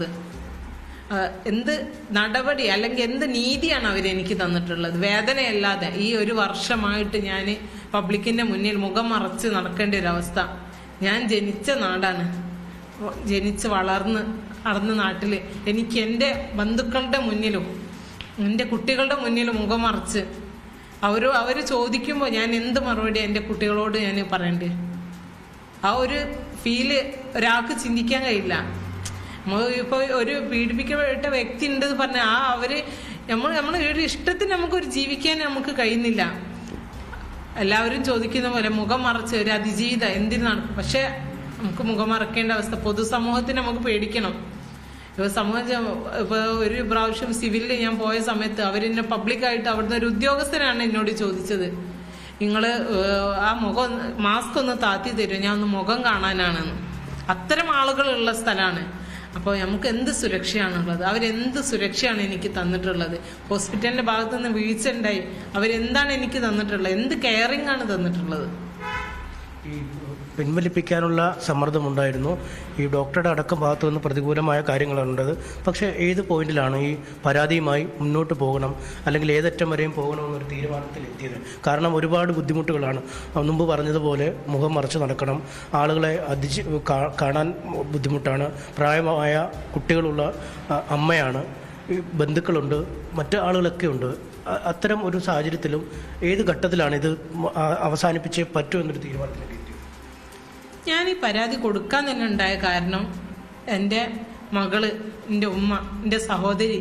ആ, എന്ത് നടപടി അല്ലെങ്കിൽ എന്ത് നീതിയാണ് അവർ എനിക്ക് തന്നിട്ടുള്ളത് വേദനയല്ലാതെ ഈ ഒരു വർഷമായിട്ട് ഞാൻ പബ്ലിക്കിന്റെ മുന്നിൽ മുഖം മറച്ച് നടക്കേണ്ട ഒരു അവസ്ഥ ഞാൻ ജനിച്ച നാടാണ് ജനിച്ച് വളർന്ന് നടന്ന നാട്ടില് എനിക്ക് എൻ്റെ ബന്ധുക്കളുടെ മുന്നിലും എൻ്റെ കുട്ടികളുടെ മുന്നിലും മുഖം മറച്ച് അവര് അവര് ചോദിക്കുമ്പോൾ ഞാൻ എന്ത് മറുപടി എൻ്റെ കുട്ടികളോട് ഞാൻ പറയണ്ടേ ആ ഒരു ഫീല് ഒരാൾക്ക് ചിന്തിക്കാൻ കഴിയില്ല നമ്മൾ ഇപ്പോൾ ഒരു പീഡിപ്പിക്കപ്പെട്ട വ്യക്തി ഉണ്ടെന്ന് പറഞ്ഞാൽ ആ അവര് നമ്മൾ നമ്മൾ ഒരു ഇഷ്ടത്തിന് നമുക്കൊരു ജീവിക്കാൻ നമുക്ക് കഴിയുന്നില്ല എല്ലാവരും ചോദിക്കുന്ന പോലെ മുഖം മറച്ച് ഒരു അതിജീവിത എന്തിനാണ് പക്ഷെ നമുക്ക് മുഖം മറക്കേണ്ട അവസ്ഥ പൊതുസമൂഹത്തിന് നമുക്ക് പേടിക്കണം ഇപ്പൊ സമൂഹം ഇപ്പൊ ഒരു പ്രാവശ്യം സിവിലിൽ ഞാൻ പോയ സമയത്ത് അവരെന്നെ പബ്ലിക്കായിട്ട് അവിടുന്ന് ഒരു ഉദ്യോഗസ്ഥനാണ് എന്നോട് ചോദിച്ചത് നിങ്ങള് ഏഹ്, ആ മുഖം മാസ്ക് ഒന്ന് താത്തി തരും ഞാൻ ഒന്ന് മുഖം കാണാനാണെന്ന് അത്തരം ആളുകളുള്ള സ്ഥലമാണ് അപ്പോൾ നമുക്ക് എന്ത് സുരക്ഷയാണുള്ളത് അവരെന്ത് സുരക്ഷയാണ് എനിക്ക് തന്നിട്ടുള്ളത് ഹോസ്പിറ്റലിന്റെ ഭാഗത്തു നിന്ന് വീഴ്ച ഉണ്ടായി അവരെന്താണ് എനിക്ക് തന്നിട്ടുള്ളത് എന്ത് കെയറിംഗ് ആണ് തന്നിട്ടുള്ളത് ഈ പിൻവലിപ്പിക്കാനുള്ള സമ്മർദ്ദമുണ്ടായിരുന്നു ഈ ഡോക്ടറുടെ അടക്കം ഭാഗത്തു നിന്ന് പ്രതികൂലമായ കാര്യങ്ങളുണ്ടത് പക്ഷേ ഏത് പോയിന്റിലാണ് ഈ പരാതിയുമായി മുന്നോട്ട് പോകണം അല്ലെങ്കിൽ ഏതറ്റം വരെയും പോകണമെന്നൊരു തീരുമാനത്തിൽ എത്തിയത് കാരണം ഒരുപാട് ബുദ്ധിമുട്ടുകളാണ് മുമ്പ് പറഞ്ഞതുപോലെ മുഖം മറച്ച് നടക്കണം ആളുകളെ അതിജി കാ- കാണാൻ ബുദ്ധിമുട്ടാണ് പ്രായമായ കുട്ടികളുള്ള ആ, അമ്മയാണ് ഈ ബന്ധുക്കളുണ്ട് മറ്റ് ആളുകളൊക്കെ ഉണ്ട് അ- അത്തരം ഒരു സാഹചര്യത്തിലും ഏത് ഘട്ടത്തിലാണ് ഇത് മ- ആ- അവസാനിപ്പിച്ചേ പറ്റൂ എന്നൊരു തീരുമാനത്തിലേക്ക് എത്തിയത് ഞാൻ ഈ പരാതി കൊടുക്കാൻ തന്നെ ഉണ്ടായ കാരണം എൻ്റെ മകള് എൻ്റെ ഉമ്മ എൻ്റെ സഹോദരി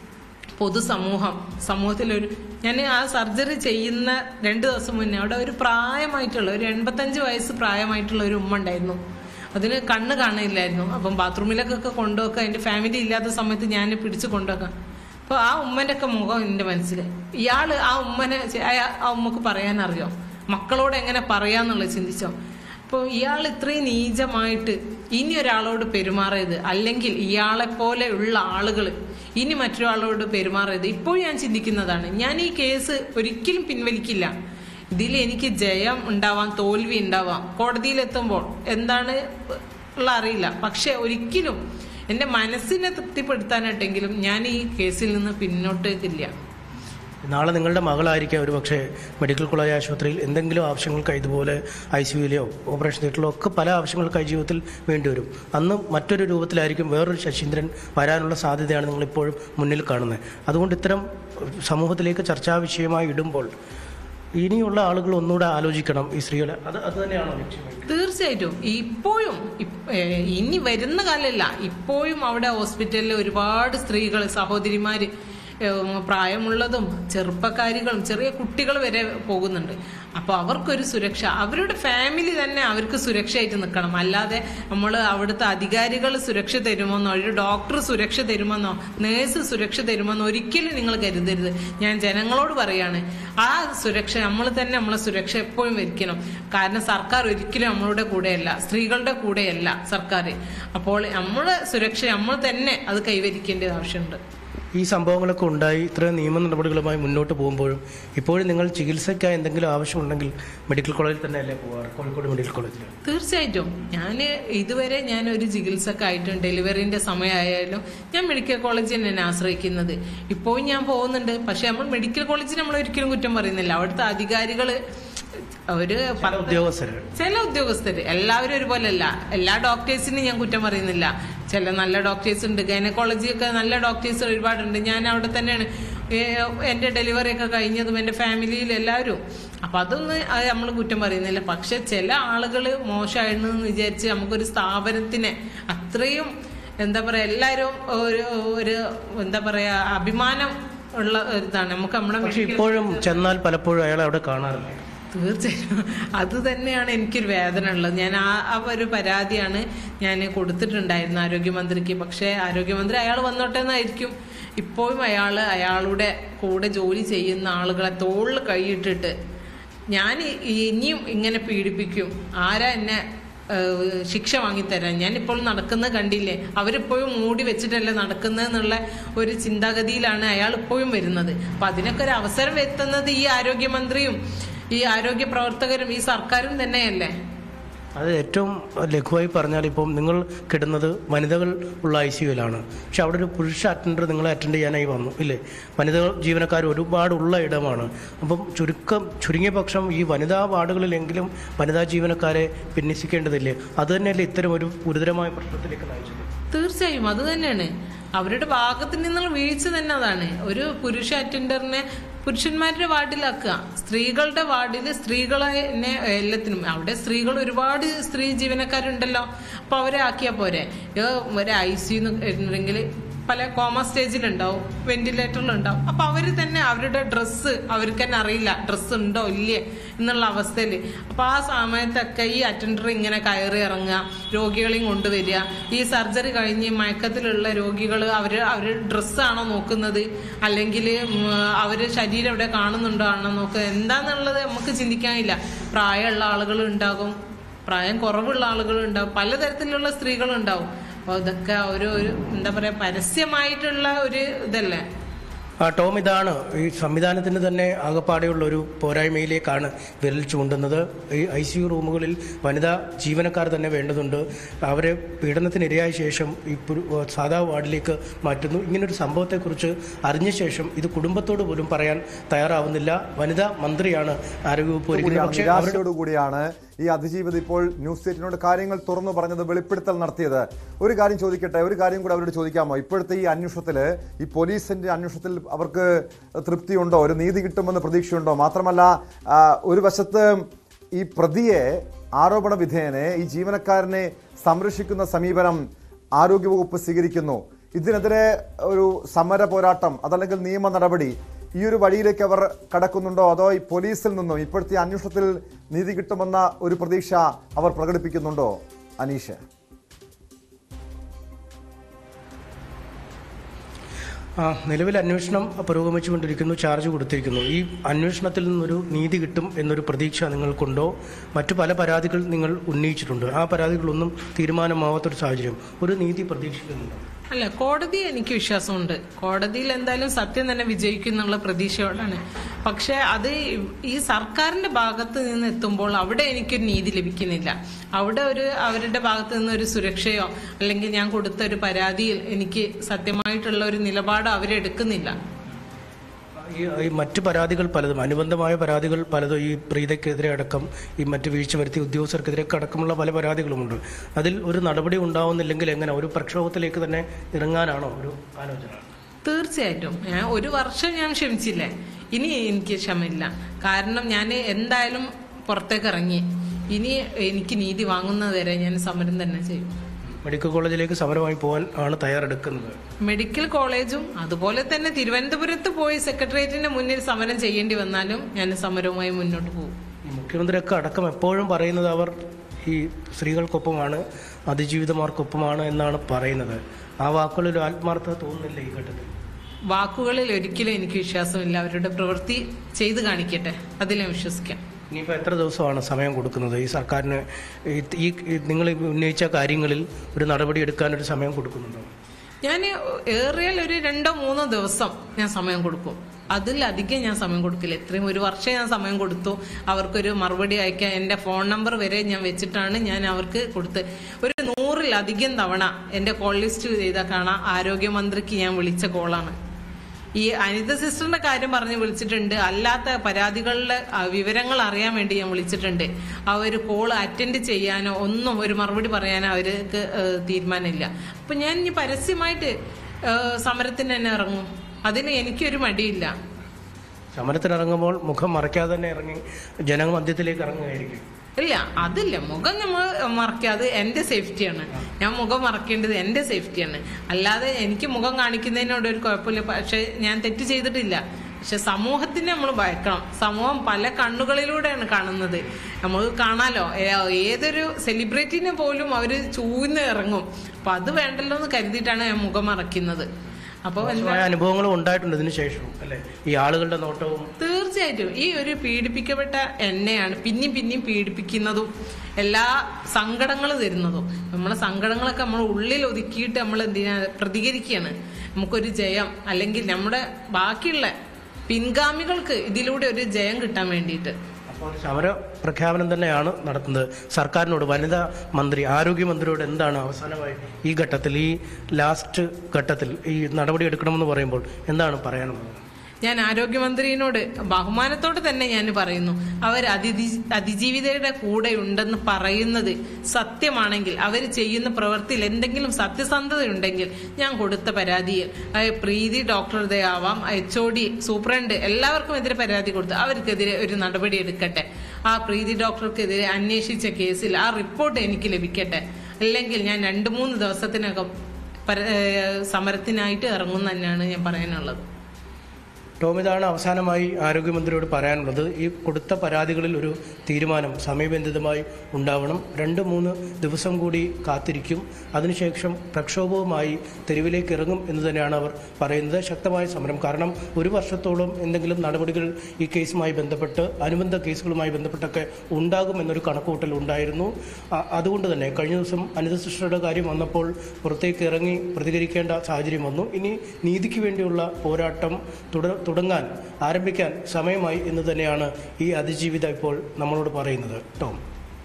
പൊതുസമൂഹം സമൂഹത്തിലൊരു ഞാൻ ആ സർജറി ചെയ്യുന്ന രണ്ട് ദിവസം മുന്നേ അവിടെ ഒരു പ്രായമായിട്ടുള്ള ഒരു എൺപത്തഞ്ച് വയസ്സ് പ്രായമായിട്ടുള്ള ഒരു ഉമ്മ ഉണ്ടായിരുന്നു അതിന് കണ്ണ് കാണില്ലായിരുന്നു അപ്പം ബാത്റൂമിലേക്കൊക്കെ കൊണ്ടുവെക്കുക എൻ്റെ ഫാമിലി ഇല്ലാത്ത സമയത്ത് ഞാൻ പിടിച്ച് കൊണ്ടുവെക്കാം അപ്പോൾ ആ ഉമ്മൻ്റെ ഒക്കെ മുഖം എൻ്റെ മനസ്സിൽ ഇയാള് ആ ഉമ്മനെ ചെ- അയാ- ആ ഉമ്മക്ക് പറയാൻ അറിയോ മക്കളോട് എങ്ങനെ പറയാന്നുള്ളത് ചിന്തിച്ചോ അപ്പോൾ ഇയാൾ ഇത്രയും നീചമായിട്ട് ഇനി ഒരാളോട് പെരുമാറിയത് അല്ലെങ്കിൽ ഇയാളെ പോലെയുള്ള ആളുകൾ ഇനി മറ്റൊരാളോട് പെരുമാറിയത് ഇപ്പോൾ ഞാൻ ചിന്തിക്കുന്നതാണ് ഞാൻ ഈ കേസ് ഒരിക്കലും പിൻവലിക്കില്ല ഇതിൽ എനിക്ക് ജയം ഉണ്ടാവാം തോൽവി ഉണ്ടാവാം കോടതിയിലെത്തുമ്പോൾ എന്താണ് ഉള്ള അറിയില്ല പക്ഷെ ഒരിക്കലും എൻ്റെ മനസ്സിനെ തൃപ്തിപ്പെടുത്താനായിട്ടെങ്കിലും ഞാൻ ഈ കേസിൽ നിന്ന് പിന്നോട്ടേക്കില്ല നാളെ നിങ്ങളുടെ മകളായിരിക്കാം ഒരു പക്ഷേ മെഡിക്കൽ കോളേജ് ആശുപത്രിയിൽ എന്തെങ്കിലും ആവശ്യങ്ങൾക്കായി ഇതുപോലെ ഐ സി യുയിലെയോ ഓപ്പറേഷൻ തിയേറ്ററിലോ ഒക്കെ പല ആവശ്യങ്ങൾക്കായി ജീവിതത്തിൽ വേണ്ടിവരും അന്ന് മറ്റൊരു രൂപത്തിലായിരിക്കും വേറൊരു ശശീന്ദ്രൻ വരാനുള്ള സാധ്യതയാണ് നിങ്ങളിപ്പോഴും മുന്നിൽ കാണുന്നത് അതുകൊണ്ട് ഇത്തരം സമൂഹത്തിലേക്ക് ചർച്ചാ വിഷയമായി ഇടുമ്പോൾ ഇനിയുള്ള ആളുകൾ ഒന്നുകൂടെ ആലോചിക്കണം ഈ സ്ത്രീകളെ അത് അത് തന്നെയാണോ ലക്ഷ്യം തീർച്ചയായിട്ടും ഇപ്പോഴും ഇപ്- ഏഹ് ഇനി വരുന്ന കാലമല്ല ഇപ്പോഴും അവിടെ ഹോസ്പിറ്റലിൽ ഒരുപാട് സ്ത്രീകൾ സഹോദരിമാര് ഏഹ് പ്രായമുള്ളതും ചെറുപ്പക്കാരികളും ചെറിയ കുട്ടികൾ വരെ പോകുന്നുണ്ട് അപ്പോൾ അവർക്കൊരു സുരക്ഷ അവരുടെ ഫാമിലി തന്നെ അവർക്ക് സുരക്ഷയായിട്ട് നിൽക്കണം അല്ലാതെ നമ്മൾ അവിടുത്തെ അധികാരികൾ സുരക്ഷ തരുമെന്നോ ഒരു ഡോക്ടർ സുരക്ഷ തരുമെന്നോ നേഴ്സ് സുരക്ഷ തരുമെന്നോ ഒരിക്കലും നിങ്ങൾ കരുതരുത് ഞാൻ ജനങ്ങളോട് പറയാണ് ആ സുരക്ഷ നമ്മൾ തന്നെ നമ്മളെ സുരക്ഷ എപ്പോഴും വരിക്കണം കാരണം സർക്കാർ ഒരിക്കലും നമ്മളുടെ കൂടെയല്ല സ്ത്രീകളുടെ കൂടെയല്ല സർക്കാർ അപ്പോൾ നമ്മുടെ സുരക്ഷ നമ്മൾ തന്നെ അത് കൈവരിക്കേണ്ടത് ആവശ്യമുണ്ട് ഈ സംഭവങ്ങളൊക്കെ ഉണ്ടായി ഇത്രയും നിയമ നടപടികളുമായി മുന്നോട്ട് പോകുമ്പോഴും ഇപ്പോഴും നിങ്ങൾ ചികിത്സയ്ക്കായി എന്തെങ്കിലും ആവശ്യമുണ്ടെങ്കിൽ മെഡിക്കൽ കോളേജിൽ തന്നെയല്ലേ പോവാറ് കോഴിക്കോട് മെഡിക്കൽ കോളേജിൽ തീർച്ചയായിട്ടും ഞാൻ ഇതുവരെ ഞാൻ ഒരു ചികിത്സക്കായിട്ടും ഡെലിവറിന്റെ സമയമായാലും ഞാൻ മെഡിക്കൽ കോളേജിൽ തന്നെയാണ് ആശ്രയിക്കുന്നത് ഇപ്പോഴും ഞാൻ പോകുന്നുണ്ട് പക്ഷെ നമ്മൾ മെഡിക്കൽ കോളേജിൽ നമ്മൾ ഒരിക്കലും കുറ്റം പറയുന്നില്ല അവിടുത്തെ അധികാരികൾ അവര് പല ഉദ്യോഗസ്ഥർ ചില ഉദ്യോഗസ്ഥര് എല്ലാവരും ഒരുപോലെയല്ല എല്ലാ ഡോക്ടേഴ്സിനും ഞാൻ കുറ്റം പറയുന്നില്ല ചില നല്ല ഡോക്ടേഴ്സ് ഉണ്ട് ഗൈനക്കോളജി ഒക്കെ നല്ല ഡോക്ടേഴ്സ് ഒരുപാടുണ്ട് ഞാൻ അവിടെ തന്നെയാണ് ഏ, എൻ്റെ ഡെലിവറി ഒക്കെ കഴിഞ്ഞതും എൻ്റെ ഫാമിലിയിൽ എല്ലാവരും അപ്പം അതൊന്നും നമ്മൾ കുറ്റം പറയുന്നില്ല പക്ഷെ ചില ആളുകൾ മോശമായിരുന്നു എന്ന് വിചാരിച്ച് നമുക്കൊരു സ്ഥാപനത്തിനെ അത്രയും എന്താ പറയുക എല്ലാവരും ഒരു ഒരു എന്താ പറയുക അഭിമാനം ഉള്ള ഒരു ഇതാണ് നമുക്ക് നമ്മുടെ പക്ഷെ medical- ഇപ്പോഴും ചെന്നാൽ പലപ്പോഴും അയാളെ അവിടെ കാണാറില്ല തീർച്ചയായും അത് തന്നെയാണ് എനിക്കൊരു വേദന ഉള്ളത് ഞാൻ ആ ആ ഒരു പരാതിയാണ് ഞാൻ കൊടുത്തിട്ടുണ്ടായിരുന്നു ആരോഗ്യമന്ത്രിക്ക് പക്ഷേ ആരോഗ്യമന്ത്രി അയാൾ വന്നോട്ടെ എന്നായിരിക്കും ഇപ്പോഴും അയാൾ അയാളുടെ കൂടെ ജോലി ചെയ്യുന്ന ആളുകളെ തോളിൽ കൈയിട്ടിട്ട് ഞാൻ ഇ- ഇനിയും ഇങ്ങനെ പീഡിപ്പിക്കും ആരാ എന്നെ ഏഹ്, ശിക്ഷ വാങ്ങിത്തരാൻ ഞാൻ ഇപ്പോൾ നടക്കുന്നത് കണ്ടില്ലേ അവരിപ്പോഴും മൂടി വെച്ചിട്ടല്ലേ നടക്കുന്നതെന്നുള്ള ഒരു ചിന്താഗതിയിലാണ് അയാൾ ഇപ്പോഴും വരുന്നത് അപ്പൊ അതിനൊക്കെ ഒരു അവസരം എത്തുന്നത് ഈ ആരോഗ്യമന്ത്രിയും ഈ ആരോഗ്യ പ്രവർത്തകരും ഈ സർക്കാരും തന്നെയല്ലേ അത് ഏറ്റവും ലഘുവായി പറഞ്ഞാൽ ഇപ്പം നിങ്ങൾ കിടുന്നത് വനിതകൾ ഉള്ള ഐ സിയുലാണ് പക്ഷെ അവിടെ ഒരു പുരുഷ അറ്റൻഡർ നിങ്ങളെ അറ്റൻഡ് ചെയ്യാനായി വന്നു ഇല്ലേ വനിതാ ജീവനക്കാർ ഒരുപാടുള്ള ഇടമാണ് അപ്പം ചുരുക്കം ചുരുങ്ങിയ പക്ഷം ഈ വനിതാ വാർഡുകളിലെങ്കിലും വനിതാ ജീവനക്കാരെ പിന്നിസിക്കേണ്ടതില്ലേ അത് തന്നെയല്ലേ ഇത്തരം ഒരു ഗുരുതരമായ പ്രശ്നത്തിലേക്ക് നയിച്ചത് തീർച്ചയായും അത് തന്നെയാണ് അവരുടെ ഭാഗത്ത് നിന്നുള്ള വീഴ്ച തന്നെ അതാണ് ഒരു പുരുഷ അറ്റൻഡറിനെ പുരുഷന്മാരുടെ വാർഡിലാക്കുക സ്ത്രീകളുടെ വാർഡിൽ സ്ത്രീകളെ തന്നെ എല്ലാത്തിനും അവിടെ സ്ത്രീകൾ ഒരുപാട് സ്ത്രീ ജീവനക്കാരുണ്ടല്ലോ അപ്പൊ അവരെ ആക്കിയാൽ പോരെ ഏ, ഒരു ഐ സി ഉണ്ടെങ്കിൽ പല കോമ സ്റ്റേജിലുണ്ടാവും വെന്റിലേറ്ററിലുണ്ടാവും അപ്പൊ അവര് തന്നെ അവരുടെ ഡ്രസ്സ് അവർക്ക് തന്നെ അറിയില്ല ഡ്രസ്സ് ഉണ്ടോ ഇല്ലേ എന്നുള്ള അവസ്ഥയിൽ അപ്പൊ ആ സമയത്തൊക്കെ ഈ അറ്റൻഡർ ഇങ്ങനെ കയറി ഇറങ്ങുക രോഗികളെയും കൊണ്ടുവരിക ഈ സർജറി കഴിഞ്ഞ് മയക്കത്തിലുള്ള രോഗികൾ അവര് അവര് ഡ്രസ്സാണോ നോക്കുന്നത് അല്ലെങ്കിൽ അവര് ശരീരം എവിടെ കാണുന്നുണ്ടോ ആണോ നോക്കുന്നത് എന്താന്നുള്ളത് നമുക്ക് ചിന്തിക്കാനില്ല പ്രായമുള്ള ആളുകൾ ഉണ്ടാകും പ്രായം കുറവുള്ള ആളുകൾ ഉണ്ടാവും പലതരത്തിലുള്ള സ്ത്രീകളുണ്ടാവും അപ്പോൾ ഇതൊക്കെ ഒരു ഒരു എന്താ പറയാ പരസ്യമായിട്ടുള്ള ഒരു ഇതല്ലേ ആ ടോം ഇതാണ് ഈ സംവിധാനത്തിന് തന്നെ ആകപ്പാടെയുള്ള ഒരു പോരായ്മയിലേക്കാണ് വിരൽ ചൂണ്ടുന്നത് ഈ ഐ സി യു റൂമുകളിൽ വനിതാ ജീവനക്കാർ തന്നെ വേണ്ടതുണ്ട് അവരെ പീഡനത്തിനിരയായ ശേഷം ഈ പുരു- സാധാ വാർഡിലേക്ക് മാറ്റുന്നു ഇങ്ങനൊരു സംഭവത്തെക്കുറിച്ച് അറിഞ്ഞ ശേഷം ഇത് കുടുംബത്തോട് പോലും പറയാൻ തയ്യാറാവുന്നില്ല വനിതാ മന്ത്രിയാണ് ആരോഗ്യവകുപ്പ് ഒരുക്കുന്നത് പക്ഷേ അവരുടെ നിരാശയോടുകൂടിയാണ് ഈ അതിജീവിത ഇപ്പോൾ ന്യൂസ് സ്റ്റേറ്റിനോട് കാര്യങ്ങൾ തുറന്നു പറഞ്ഞത് വെളിപ്പെടുത്തൽ നടത്തിയത് ഒരു കാര്യം ചോദിക്കട്ടെ ഒരു കാര്യം കൂടെ അവരോട് ചോദിക്കാമോ ഇപ്പോഴത്തെ ഈ അന്വേഷണത്തിൽ ഈ പോലീസിന്റെ അന്വേഷണത്തിൽ അവർക്ക് തൃപ്തിയുണ്ടോ ഒരു നീതി കിട്ടുമെന്ന് പ്രതീക്ഷയുണ്ടോ മാത്രമല്ല ആ, ഒരു വശത്ത് ഈ പ്രതിയെ ആരോപണ വിധേയനെ ഈ ജീവനക്കാരനെ സംരക്ഷിക്കുന്ന സമീപനം ആരോഗ്യവകുപ്പ് സ്വീകരിക്കുന്നു ഇതിനെതിരെ ഒരു സമര പോരാട്ടം അതല്ലെങ്കിൽ നിയമ നടപടി ഈ ഒരു വഴിയിലേക്ക് അവർ കടക്കുന്നുണ്ടോ അതോ ഈ പോലീസിൽ നിന്നും ഇപ്പോഴത്തെ അന്വേഷണത്തിൽ നീതി കിട്ടുമെന്ന ഒരു പ്രതീക്ഷ അവർ പ്രകടിപ്പിക്കുന്നുണ്ടോ അനീഷ് ആ നിലവിൽ അന്വേഷണം പുരോഗമിച്ചുകൊണ്ടിരിക്കുന്നു ചാർജ് കൊടുത്തിരിക്കുന്നു ഈ അന്വേഷണത്തിൽ നിന്നൊരു നീതി കിട്ടും എന്നൊരു പ്രതീക്ഷ നിങ്ങൾക്കുണ്ടോ മറ്റു പല പരാതികൾ നിങ്ങൾ ഉന്നയിച്ചിട്ടുണ്ട് ആ പരാതികളൊന്നും തീരുമാനമാവാത്തൊരു സാഹചര്യം ഒരു നീതി പ്രതീക്ഷിക്കുന്നുണ്ടോ അല്ല കോടതി എനിക്ക് വിശ്വാസമുണ്ട് കോടതിയിൽ എന്തായാലും സത്യം തന്നെ വിജയിക്കും എന്നുള്ള പ്രതീക്ഷയോടാണ് പക്ഷെ അത് ഈ സർക്കാരിന്റെ ഭാഗത്ത് നിന്ന് എത്തുമ്പോൾ അവിടെ എനിക്കൊരു നീതി ലഭിക്കുന്നില്ല അവിടെ ഒരു അവരുടെ ഭാഗത്ത് നിന്ന് ഒരു സുരക്ഷയോ അല്ലെങ്കിൽ ഞാൻ കൊടുത്ത ഒരു പരാതിയിൽ എനിക്ക് സത്യമായിട്ടുള്ള ഒരു നിലപാട് അവരെടുക്കുന്നില്ല ഈ ഈ മറ്റ് പരാതികൾ പലതും അനുബന്ധമായ പരാതികൾ പലതും ഈ പ്രീതയ്ക്കെതിരെ അടക്കം ഈ മറ്റ് വീഴ്ച വരുത്തിയ ഉദ്യോഗസ്ഥർക്കെതിരെ അടക്കമുള്ള പല പരാതികളുമുണ്ട് അതിൽ ഒരു നടപടി ഉണ്ടാവുന്നില്ലെങ്കിൽ എങ്ങനെ ഒരു പ്രക്ഷോഭത്തിലേക്ക് തന്നെ ഇറങ്ങാനാണോ ഒരു ആലോചന തീർച്ചയായിട്ടും ഞാൻ ഒരു വർഷം ഞാൻ ക്ഷമിച്ചില്ലേ ഇനി എനിക്ക് ക്ഷമയില്ല കാരണം ഞാൻ എന്തായാലും പുറത്തേക്ക് ഇറങ്ങി ഇനി എനിക്ക് നീതി വാങ്ങുന്നത് വരെ ഞാൻ സമരം തന്നെ ചെയ്യും മെഡിക്കൽ കോളേജിലേക്ക് സമരമായി പോകാൻ ആണ് തയ്യാറെടുക്കുന്നത് മെഡിക്കൽ കോളേജും അതുപോലെ തന്നെ തിരുവനന്തപുരത്ത് പോയി സെക്രട്ടേറിയറ്റിന്റെ മുന്നിൽ സമരം ചെയ്യേണ്ടി വന്നാലും ഞാൻ സമരവുമായി മുന്നോട്ട് പോകും ഈ മുഖ്യമന്ത്രിയൊക്കെ അടക്കം എപ്പോഴും പറയുന്നത് അവർ ഈ സ്ത്രീകൾക്കൊപ്പമാണ് അതിജീവിതമാർക്കൊപ്പമാണ് എന്നാണ് പറയുന്നത് ആ വാക്കുകളിൽ ഒരു ആത്മാർത്ഥത തോന്നുന്നില്ല ഈ ഘട്ടത്തിൽ വാക്കുകളിൽ ഒരിക്കലും എനിക്ക് വിശ്വാസമില്ല അവരുടെ പ്രവൃത്തി ചെയ്തു കാണിക്കട്ടെ അതിൽ ഞാൻ വിശ്വസിക്കാം ഇനിയിപ്പോൾ എത്ര ദിവസമാണ് സമയം കൊടുക്കുന്നത് ഈ സർക്കാരിന് ഈ- ഈ ഈ നിങ്ങൾ ഉന്നയിച്ച കാര്യങ്ങളിൽ ഒരു നടപടി എടുക്കാനൊരു സമയം കൊടുക്കുന്നുണ്ടോ ഞാൻ ഏറിയാൽ ഒരു രണ്ടോ മൂന്നോ ദിവസം ഞാൻ സമയം കൊടുക്കും അതിലധികം ഞാൻ സമയം കൊടുക്കില്ല ഇത്രയും ഒരു വർഷം ഞാൻ സമയം കൊടുത്തു അവർക്കൊരു മറുപടി അയക്കാൻ എൻ്റെ ഫോൺ നമ്പർ വരെ ഞാൻ വെച്ചിട്ടാണ് ഞാൻ അവർക്ക് കൊടുത്ത് ഒരു നൂറിലധികം തവണ എൻ്റെ കോൾ ലിസ്റ്റ് ചെയ്താൽ കാണാം ആരോഗ്യമന്ത്രിക്ക് ഞാൻ വിളിച്ച കോളാണ് ഈ അനിത സിസ്റ്ററിന്റെ കാര്യം പറഞ്ഞ് വിളിച്ചിട്ടുണ്ട് അല്ലാത്ത പരാതികളുടെ ആ, വിവരങ്ങൾ അറിയാൻ വേണ്ടി ഞാൻ വിളിച്ചിട്ടുണ്ട് ആ ഒരു കോൾ അറ്റൻഡ് ചെയ്യാനോ ഒന്നും ഒരു മറുപടി പറയാനോ അവർക്ക് ഏഹ്, തീരുമാനമില്ല അപ്പൊ ഞാൻ ഇനി പരസ്യമായിട്ട് ഏഹ്, സമരത്തിന് തന്നെ ഇറങ്ങും അതിന് എനിക്കൊരു മടിയില്ല സമരത്തിനിറങ്ങുമ്പോൾ മുഖം മറയ്ക്കാതെ തന്നെ ഇറങ്ങി ജനമധ്യത്തിലേക്ക് ഇറങ്ങുകയായിരിക്കും ഇല്ല അതില്ല മുഖം നമ്മൾ മറക്കാതെ എന്റെ സേഫ്റ്റിയാണ് ഞാൻ മുഖം മറക്കേണ്ടത് എന്റെ സേഫ്റ്റിയാണ് അല്ലാതെ എനിക്ക് മുഖം കാണിക്കുന്നതിനോട് ഒരു കുഴപ്പമില്ല പക്ഷെ ഞാൻ തെറ്റ് ചെയ്തിട്ടില്ല പക്ഷെ സമൂഹത്തിനെ നമ്മൾ ഭയക്കണം സമൂഹം പല കണ്ണുകളിലൂടെയാണ് കാണുന്നത് നമുക്ക് കാണാലോ ഏ- ഏതൊരു സെലിബ്രിറ്റിനെ പോലും അവര് ചൂന്ന് ഇറങ്ങും അപ്പൊ അത് വേണ്ടല്ലോ എന്ന് കരുതിയിട്ടാണ് ഞാൻ മുഖം മറക്കുന്നത് അപ്പോൾ മോശമായ അനുഭവങ്ങളും ഉണ്ടായിട്ടുണ്ട് ഇതിന് ശേഷവും അല്ലെ ഈ ആളുകളുടെ നോട്ടവും തീർച്ചയായിട്ടും ഈ ഒരു പീഡിപ്പിക്കപ്പെട്ട എന്നെയാണ് പിന്നെയും പിന്നെയും പീഡിപ്പിക്കുന്നതും എല്ലാ സങ്കടങ്ങളും തരുന്നതും നമ്മളെ സങ്കടങ്ങളൊക്കെ നമ്മൾ ഉള്ളിൽ ഒതുക്കിയിട്ട് നമ്മൾ എന്തിനാ പ്രതികരിക്കുകയാണ് നമുക്കൊരു ജയം അല്ലെങ്കിൽ നമ്മുടെ ബാക്കിയുള്ള പിൻഗാമികൾക്ക് ഇതിലൂടെ ഒരു ജയം കിട്ടാൻ വേണ്ടിയിട്ട് അപ്പോൾ ഒരു സമര പ്രഖ്യാപനം തന്നെയാണ് നടത്തുന്നത് സർക്കാരിനോട് വനിതാ മന്ത്രി ആരോഗ്യമന്ത്രിയോട് എന്താണ് അവസാനമായി ഈ ഘട്ടത്തിൽ ഈ ലാസ്റ്റ് ഘട്ടത്തിൽ ഈ നടപടി എടുക്കണമെന്ന് പറയുമ്പോൾ എന്താണ് പറയാനുള്ളത് ഞാൻ ആരോഗ്യമന്ത്രിയോട് ബഹുമാനത്തോടെ തന്നെ ഞാൻ പറയുന്നു അവർ അതിഥി അതിജീവിതയുടെ കൂടെ ഉണ്ടെന്ന് പറയുന്നത് സത്യമാണെങ്കിൽ അവർ ചെയ്യുന്ന പ്രവൃത്തിയിൽ എന്തെങ്കിലും സത്യസന്ധത ഉണ്ടെങ്കിൽ ഞാൻ കൊടുത്ത പരാതിയിൽ അത് പ്രീതി ഡോക്ടറുടെ ആവാം എച്ച് ഒ ഡി സൂപ്രണ്ട് എല്ലാവർക്കും എതിരെ പരാതി കൊടുത്തു അവർക്കെതിരെ ഒരു നടപടി എടുക്കട്ടെ ആ പ്രീതി ഡോക്ടർക്കെതിരെ അന്വേഷിച്ച കേസിൽ ആ റിപ്പോർട്ട് എനിക്ക് ലഭിക്കട്ടെ അല്ലെങ്കിൽ ഞാൻ രണ്ട് മൂന്ന് ദിവസത്തിനകം പര- ഏഹ് സമരത്തിനായിട്ട് ഇറങ്ങും തന്നെയാണ് ഞാൻ പറയാനുള്ളത് ടോം ഇതാണ് അവസാനമായി ആരോഗ്യമന്ത്രിയോട് പറയാനുള്ളത് ഈ കൊടുത്ത പരാതികളിൽ ഒരു തീരുമാനം സമയബന്ധിതമായി ഉണ്ടാവണം രണ്ട് മൂന്ന് ദിവസം കൂടി കാത്തിരിക്കും അതിനുശേഷം പ്രക്ഷോഭവുമായി തെരുവിലേക്ക് ഇറങ്ങും എന്ന് തന്നെയാണ് അവർ പറയുന്നത് ശക്തമായ സമരം കാരണം ഒരു വർഷത്തോളം എന്തെങ്കിലും നടപടികൾ ഈ കേസുമായി ബന്ധപ്പെട്ട് അനുബന്ധ കേസുകളുമായി ബന്ധപ്പെട്ടൊക്കെ ഉണ്ടാകും എന്നൊരു കണക്കുകൂട്ടൽ ഉണ്ടായിരുന്നു അ- അതുകൊണ്ട് തന്നെ കഴിഞ്ഞ ദിവസം അനിത സിസ്റ്ററുടെ കാര്യം വന്നപ്പോൾ പുറത്തേക്ക് ഇറങ്ങി പ്രതികരിക്കേണ്ട സാഹചര്യം വന്നു ഇനി നീതിക്ക് വേണ്ടിയുള്ള പോരാട്ടം തുടർ തുടങ്ങാൻ ആരംഭിക്കാൻ സമയമായി എന്ന് തന്നെയാണ് ഈ അതിജീവിത ഇപ്പോൾ നമ്മളോട് പറയുന്നത് ടോം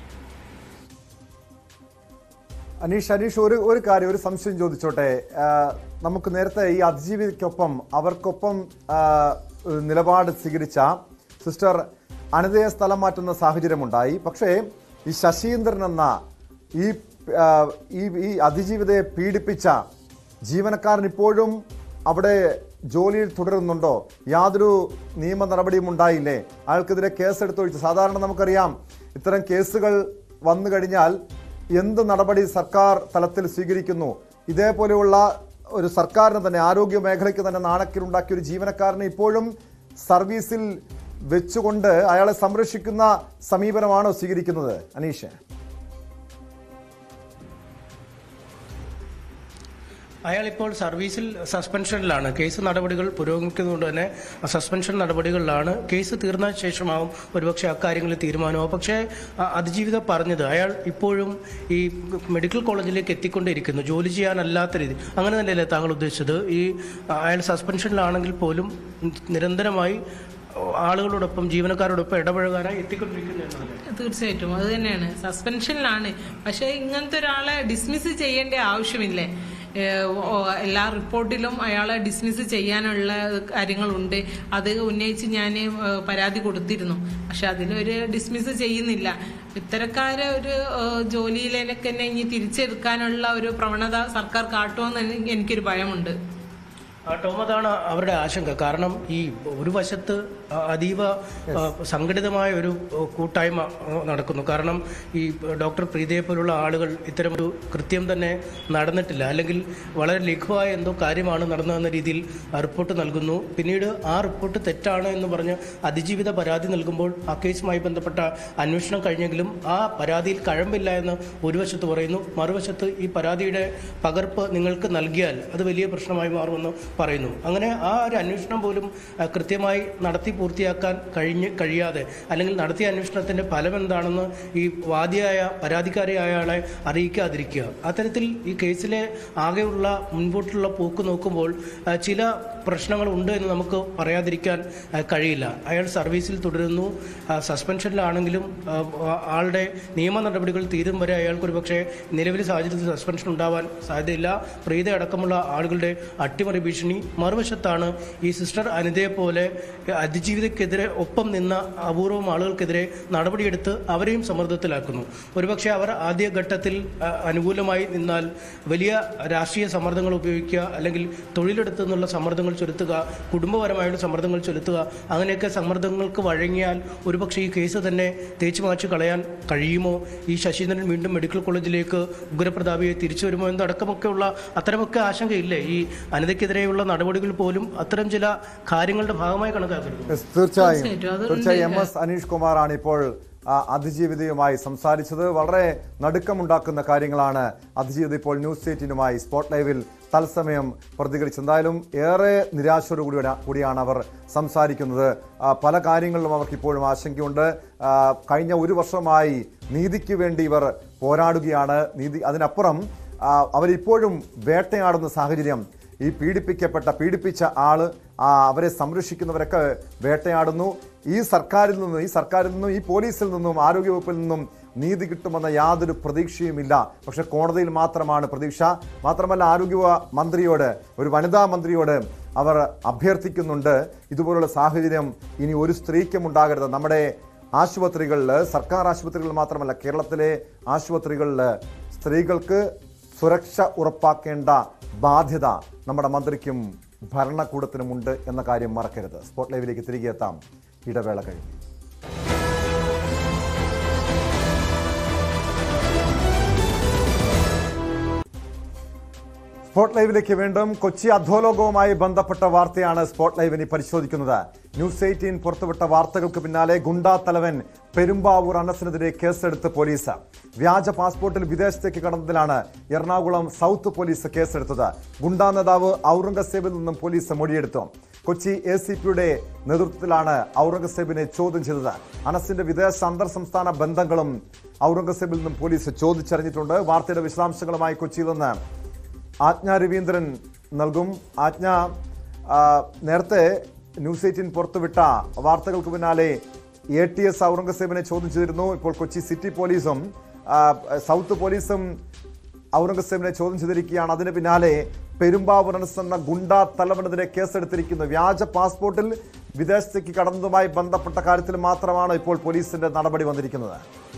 അനീഷ് അനീഷ് ഒരു ഒരു കാര്യം ഒരു സംശയം ചോദിച്ചോട്ടെ ആ, നമുക്ക് നേരത്തെ ഈ അതിജീവിതയ്ക്കൊപ്പം അവർക്കൊപ്പം ആ, ഒരു നിലപാട് സ്വീകരിച്ച സിസ്റ്റർ അനിതയെ സ്ഥലം മാറ്റുന്ന സാഹചര്യമുണ്ടായി പക്ഷേ ഈ ശശീന്ദ്രൻ എന്ന ഈ ആ, ഈ ഈ അതിജീവിതയെ പീഡിപ്പിച്ച ജീവനക്കാരൻ ഇപ്പോഴും അവിടെ ജോലിയിൽ തുടരുന്നുണ്ടോ യാതൊരു നിയമ നടപടിയും ഉണ്ടായില്ലേ അയാൾക്കെതിരെ കേസെടുത്തൊഴിച്ചു സാധാരണ നമുക്കറിയാം ഇത്തരം കേസുകൾ വന്നു കഴിഞ്ഞാൽ എന്ത് നടപടി സർക്കാർ തലത്തിൽ സ്വീകരിക്കുന്നു ഇതേപോലെയുള്ള ഒരു സർക്കാരിന് തന്നെ ആരോഗ്യ മേഖലയ്ക്ക് തന്നെ നാണക്കേടുണ്ടാക്കിയ ഒരു ജീവനക്കാരനെ ഇപ്പോഴും സർവീസിൽ വെച്ചുകൊണ്ട് അയാളെ സംരക്ഷിക്കുന്ന സമീപനമാണോ സ്വീകരിക്കുന്നത് അനീഷ് അയാൾ ഇപ്പോൾ സർവീസിൽ സസ്പെൻഷനിലാണ് കേസ് നടപടികൾ പുരോഗമിക്കുന്നതുകൊണ്ട് തന്നെ ആ സസ്പെൻഷൻ നടപടികളിലാണ് കേസ് തീർന്ന ശേഷമാവും ഒരുപക്ഷെ അക്കാര്യങ്ങളിൽ തീരുമാനമാവും പക്ഷേ ആ അതിജീവിത പറഞ്ഞത് അയാൾ ഇപ്പോഴും ഈ മെഡിക്കൽ കോളേജിലേക്ക് എത്തിക്കൊണ്ടിരിക്കുന്നു ജോലി ചെയ്യാനല്ലാത്ത രീതി അങ്ങനെ തന്നെയല്ലേ താങ്കൾ ഉദ്ദേശിച്ചത് ഈ ആ, അയാൾ സസ്പെൻഷനിലാണെങ്കിൽ പോലും നിരന്തരമായി ആളുകളോടൊപ്പം ജീവനക്കാരോടൊപ്പം ഇടപഴകാനായി എത്തിക്കൊണ്ടിരിക്കുന്നു എന്നതല്ലേ തീർച്ചയായിട്ടും അത് തന്നെയാണ് സസ്പെൻഷനിലാണ് പക്ഷെ ഇങ്ങനത്തെ ഒരാളെ ഡിസ്മിസ് ചെയ്യേണ്ട ആവശ്യമില്ലേ ഏഹ് ഓ, എല്ലാ റിപ്പോർട്ടിലും അയാളെ ഡിസ്മിസ് ചെയ്യാനുള്ള കാര്യങ്ങളുണ്ട് അത് ഉന്നയിച്ച് ഞാൻ പരാതി കൊടുത്തിരുന്നു പക്ഷെ അതിലൊരു ഡിസ്മിസ് ചെയ്യുന്നില്ല ഇത്തരക്കാരെ ഒരു ഏഹ്, ജോലിയിലേക്ക് തന്നെ ഇനി തിരിച്ചെടുക്കാനുള്ള ഒരു പ്രവണത സർക്കാർ കാട്ടുമെന്ന് എനിക്ക് എനിക്കൊരു ഭയമുണ്ട് ആ, ടോം അതാണ് അവരുടെ ആശങ്ക കാരണം ഈ ഒരു വശത്ത് അ- അതീവ ആ, സംഘടിതമായ ഒരു ആ, കൂട്ടായ്മ ആ, നടക്കുന്നു കാരണം ഈ ഡോക്ടർ പ്രീതയെ പോലുള്ള ആളുകൾ ഇത്തരം ഒരു കൃത്യം തന്നെ നടന്നിട്ടില്ല അല്ലെങ്കിൽ വളരെ ലഘുവായ എന്തോ കാര്യമാണ് നടന്നതെന്ന രീതിയിൽ ആ റിപ്പോർട്ട് നൽകുന്നു പിന്നീട് ആ റിപ്പോർട്ട് തെറ്റാണ് എന്ന് പറഞ്ഞ് അതിജീവിത പരാതി നൽകുമ്പോൾ ആ കേസുമായി ബന്ധപ്പെട്ട അന്വേഷണം കഴിഞ്ഞെങ്കിലും ആ പരാതിയിൽ കഴമ്പില്ല എന്ന് ഒരു വശത്ത് പറയുന്നു മറുവശത്ത് ഈ പരാതിയുടെ പകർപ്പ് നിങ്ങൾക്ക് നൽകിയാൽ അത് വലിയ പ്രശ്നമായി മാറുമെന്ന് പറയുന്നു അങ്ങനെ ആ ഒരു അന്വേഷണം പോലും ആ, കൃത്യമായി നടത്തി പൂർത്തിയാക്കാൻ കഴിഞ്ഞ് കഴിയാതെ അല്ലെങ്കിൽ നടത്തിയ അന്വേഷണത്തിന്റെ ഫലം എന്താണെന്ന് ഈ വാദിയായ പരാതിക്കാരിയായ ആളെ അറിയിക്കാതിരിക്കുക അത്തരത്തിൽ ഈ കേസിലെ ആകെയുള്ള മുൻപോട്ടുള്ള പോക്ക് നോക്കുമ്പോൾ ആ, ചില പ്രശ്നങ്ങൾ ഉണ്ട് എന്ന് നമുക്ക് പറയാതിരിക്കാൻ ആ, കഴിയില്ല അയാൾ സർവീസിൽ തുടരുന്നു ആ, സസ്പെൻഷനിലാണെങ്കിലും ആ, ആ, ആളുടെ നിയമ നടപടികൾ തീരും വരെ അയാൾക്ക് ഒരു പക്ഷേ നിലവിലെ സാഹചര്യത്തിൽ സസ്പെൻഷൻ ഉണ്ടാവാൻ സാധ്യതയില്ല പ്രീത അടക്കമുള്ള ആളുകളുടെ അട്ടിമറി ഭീഷണി മറുവശത്താണ് ഈ സിസ്റ്റർ അനിതയെ പോലെ അതിജീവിതക്കെതിരെ ഒപ്പം നിന്ന അപൂർവം ആളുകൾക്കെതിരെ നടപടിയെടുത്ത് അവരെയും സമ്മർദ്ദത്തിലാക്കുന്നു ഒരുപക്ഷെ അവർ ആദ്യഘട്ടത്തിൽ ആ, അനുകൂലമായി നിന്നാൽ വലിയ രാഷ്ട്രീയ സമ്മർദ്ദങ്ങൾ ഉപയോഗിക്കുക അല്ലെങ്കിൽ തൊഴിലെടുത്തു നിന്നുള്ള സമ്മർദ്ദങ്ങൾ ചെലുത്തുക കുടുംബപരമായുള്ള സമ്മർദ്ദങ്ങൾ ചെലുത്തുക അങ്ങനെയൊക്കെ സമ്മർദ്ദങ്ങൾക്ക് വഴങ്ങിയാൽ ഒരുപക്ഷെ ഈ കേസ് തന്നെ തേച്ചു മാച്ചു കളയാൻ കഴിയുമോ ഈ ശശീന്ദ്രൻ വീണ്ടും മെഡിക്കൽ കോളേജിലേക്ക് ഉഗ്രപ്രതാപിയെ തിരിച്ചു വരുമോ എന്നടക്കമൊക്കെയുള്ള അത്തരമൊക്കെ ആശങ്കയില്ലേ ഈ അനിതയ്ക്കെതിരെയുള്ള നടപടികൾ പോലും അത്തരം ചില കാര്യങ്ങളുടെ ഭാഗമായി കണക്കാക്കരുത് Yes, തീർച്ചയായും തീർച്ചയായിട്ടും. അതൊരു തീർച്ചയായും എം എസ് അനീഷ് കുമാറാണ് ഇപ്പോൾ ആ, അതിജീവിതയുമായി സംസാരിച്ചത് വളരെ നടുക്കമുണ്ടാക്കുന്ന കാര്യങ്ങളാണ് അതിജീവിത ഇപ്പോൾ ന്യൂസ് എയ്റ്റീനുമായി സ്പോട്ട് ലൈവിൽ തത്സമയം പ്രതികരിച്ചത് എന്തായാലും ഏറെ നിരാശയോടു കൂടിയാണ് കൂടിയാണ് അവർ സംസാരിക്കുന്നത് ആ, പല കാര്യങ്ങളിലും അവർക്ക് ഇപ്പോഴും ആശങ്കയുണ്ട് ആ, കഴിഞ്ഞ ഒരു വർഷമായി നീതിക്ക് വേണ്ടി ഇവർ പോരാടുകയാണ് നീതി അതിനപ്പുറം ആ, അവരിപ്പോഴും വേട്ടയാടുന്ന സാഹചര്യം ഈ പീഡിപ്പിക്കപ്പെട്ട പീഡിപ്പിച്ച ആള് ആ അവരെ സംരക്ഷിക്കുന്നവരൊക്കെ വേട്ടയാടുന്നു ഈ സർക്കാരിൽ നിന്നും ഈ സർക്കാരിൽ നിന്നും ഈ പോലീസിൽ നിന്നും ആരോഗ്യവകുപ്പിൽ നിന്നും നീതി കിട്ടുമെന്ന യാതൊരു പ്രതീക്ഷയുമില്ല പക്ഷെ കോടതിയിൽ മാത്രമാണ് പ്രതീക്ഷ മാത്രമല്ല ആരോഗ്യ മന്ത്രിയോട് ഒരു വനിതാ മന്ത്രിയോട് അവർ അഭ്യർത്ഥിക്കുന്നുണ്ട് ഇതുപോലുള്ള സാഹചര്യം ഇനി ഒരു സ്ത്രീക്കും ഉണ്ടാകരുത് നമ്മുടെ ആശുപത്രികളിൽ സർക്കാർ ആശുപത്രികളിൽ മാത്രമല്ല കേരളത്തിലെ ആശുപത്രികളിൽ സ്ത്രീകൾക്ക് സുരക്ഷ ഉറപ്പാക്കേണ്ട ബാധ്യത നമ്മുടെ മന്ത്രിക്കും ഭരണകൂടത്തിനുമുണ്ട് എന്ന കാര്യം മറക്കരുത് സ്പോട്ട് ലൈവിലേക്ക് തിരികെ എത്താം ഇടവേള കഴിഞ്ഞു സ്പോട്ട് ലൈവിലേക്ക് വീണ്ടും കൊച്ചി അധോലോകവുമായി ബന്ധപ്പെട്ട വാർത്തയാണ് സ്പോട്ട് ലൈവിന് പരിശോധിക്കുന്നത് ന്യൂസ് എയ്റ്റീൻ പുറത്തുവിട്ട വാർത്തകൾക്ക് പിന്നാലെ ഗുണ്ടാ തലവൻ പെരുമ്പാവൂർ അനസിനെതിരെ കേസെടുത്ത് പോലീസ് വ്യാജ പാസ്പോർട്ടിൽ വിദേശത്തേക്ക് കടന്നതിലാണ് എറണാകുളം സൗത്ത് പോലീസ് കേസെടുത്തത് ഗുണ്ടാ നേതാവ് ഔറംഗസേബിൽ നിന്നും പോലീസ് മൊഴിയെടുത്തു കൊച്ചി എ സി പിയുടെ നേതൃത്വത്തിലാണ് ഔറംഗസേബിനെ ചോദ്യം ചെയ്തത് അനസിന്റെ വിദേശ അന്തർ സംസ്ഥാന ബന്ധങ്ങളും ഔറംഗസേബിൽ നിന്നും പോലീസ് ചോദിച്ചറിഞ്ഞിട്ടുണ്ട് വാർത്തയുടെ വിശദാംശങ്ങളുമായി കൊച്ചിയിൽ നിന്ന് ആജ്ഞ രവീന്ദ്രൻ നൽകും ആജ്ഞ ആ, നേരത്തെ ന്യൂസ് എയ്റ്റീൻ പുറത്തുവിട്ട വാർത്തകൾക്ക് പിന്നാലെ എ ടി എസ് ഔറംഗസേബിനെ ചോദ്യം ചെയ്തിരുന്നു ഇപ്പോൾ കൊച്ചി സിറ്റി പോലീസും ആ, സൗത്ത് പോലീസും ഔറംഗസേബിനെ ചോദ്യം ചെയ്തിരിക്കുകയാണ് അതിന് പിന്നാലെ പെരുമ്പാവൂർ അനസ് എന്ന ഗുണ്ട തലവനെതിരെ കേസെടുത്തിരിക്കുന്നു വ്യാജ പാസ്പോർട്ടിൽ വിദേശത്തേക്ക് കടന്നതുമായി ബന്ധപ്പെട്ട കാര്യത്തിൽ മാത്രമാണ് ഇപ്പോൾ പോലീസിന്റെ നടപടി വന്നിരിക്കുന്നത്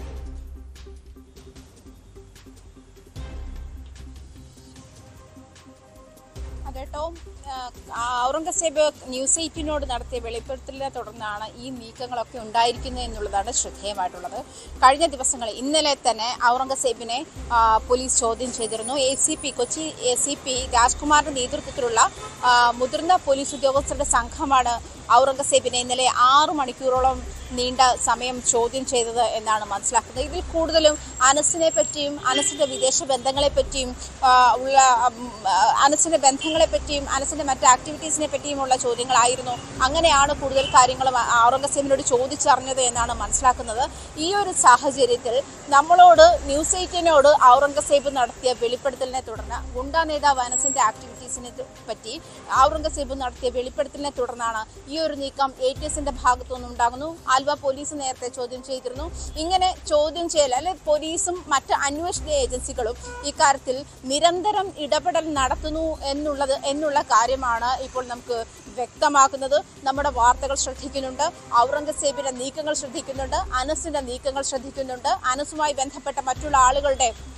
അതെ ടോം ആ, ഔറംഗസേബ് ന്യൂസ് എയ്റ്റീനോട് നടത്തിയ വെളിപ്പെടുത്തലിനെ തുടർന്നാണ് ഈ നീക്കങ്ങളൊക്കെ ഉണ്ടായിരിക്കുന്നത് എന്നുള്ളതാണ് ശ്രദ്ധേയമായിട്ടുള്ളത് കഴിഞ്ഞ ദിവസങ്ങളിൽ ഇന്നലെ തന്നെ ഔറംഗസേബിനെ ആ, പോലീസ് ചോദ്യം ചെയ്തിരുന്നു A C P Kochi A C P രാജ്കുമാറിന്റെ നേതൃത്വത്തിലുള്ള ആ, മുതിർന്ന പോലീസ് ഉദ്യോഗസ്ഥരുടെ സംഘമാണ് ഔറംഗസേബിനെ ഇന്നലെ ആറു മണിക്കൂറോളം നീണ്ട സമയം ചോദ്യം ചെയ്തത് എന്നാണ് മനസ്സിലാക്കുന്നത് ഇതിൽ കൂടുതലും അനസിനെ പറ്റിയും അനസിന്റെ വിദേശ ബന്ധങ്ങളെ പറ്റിയും ആ, ഉള്ള ഉം, ആ, അനസിന്റെ ബന്ധങ്ങളെ പറ്റിയും അനസിന്റെ മറ്റ് ആക്ടിവിറ്റീസിനെ പറ്റിയുമുള്ള ചോദ്യങ്ങളായിരുന്നു അങ്ങനെയാണ് കൂടുതൽ കാര്യങ്ങളും ആ- ഔറംഗസേബിനോട് ചോദിച്ചറിഞ്ഞത് എന്നാണ് മനസ്സിലാക്കുന്നത് ഈ ഒരു സാഹചര്യത്തിൽ നമ്മളോട് ന്യൂസ് എയ്റ്റീനോട് ഔറംഗസേബ് നടത്തിയ വെളിപ്പെടുത്തലിനെ തുടർന്ന് ഗുണ്ടാ നേതാവ് അനസിന്റെ ആക്ടിവിറ്റീസിനെ തു- പറ്റി ഔറംഗസേബ് നടത്തിയ വെളിപ്പെടുത്തലിനെ തുടർന്നാണ് ഈ ഒരു നീക്കം എ ടി എസിന്റെ ഭാഗത്തുനിന്ന് ഉണ്ടാകുന്നു ആൽവ പോലീസ് നേരത്തെ ചോദ്യം ചെയ്തിരുന്നു ഇങ്ങനെ ചോദ്യം ചെയ്യൽ അല്ലെ പോലീസും മറ്റ് അന്വേഷണ ഏജൻസികളും ഇക്കാര്യത്തിൽ നിരന്തരം ഇടപെടൽ നടത്തുന്നു എന്നുള്ളത് എന്നുള്ള കാര്യമാണ് ഇപ്പോൾ നമുക്ക് വ്യക്തമാക്കുന്നത് നമ്മുടെ വാർത്തകൾ ശ്രദ്ധിക്കുന്നുണ്ട് ഔറംഗസേബിന്റെ നീക്കങ്ങൾ ശ്രദ്ധിക്കുന്നുണ്ട് അനസിന്റെ നീക്കങ്ങൾ ശ്രദ്ധിക്കുന്നുണ്ട് അനസുമായി ബന്ധപ്പെട്ട മറ്റുള്ള ആളുകളുടെ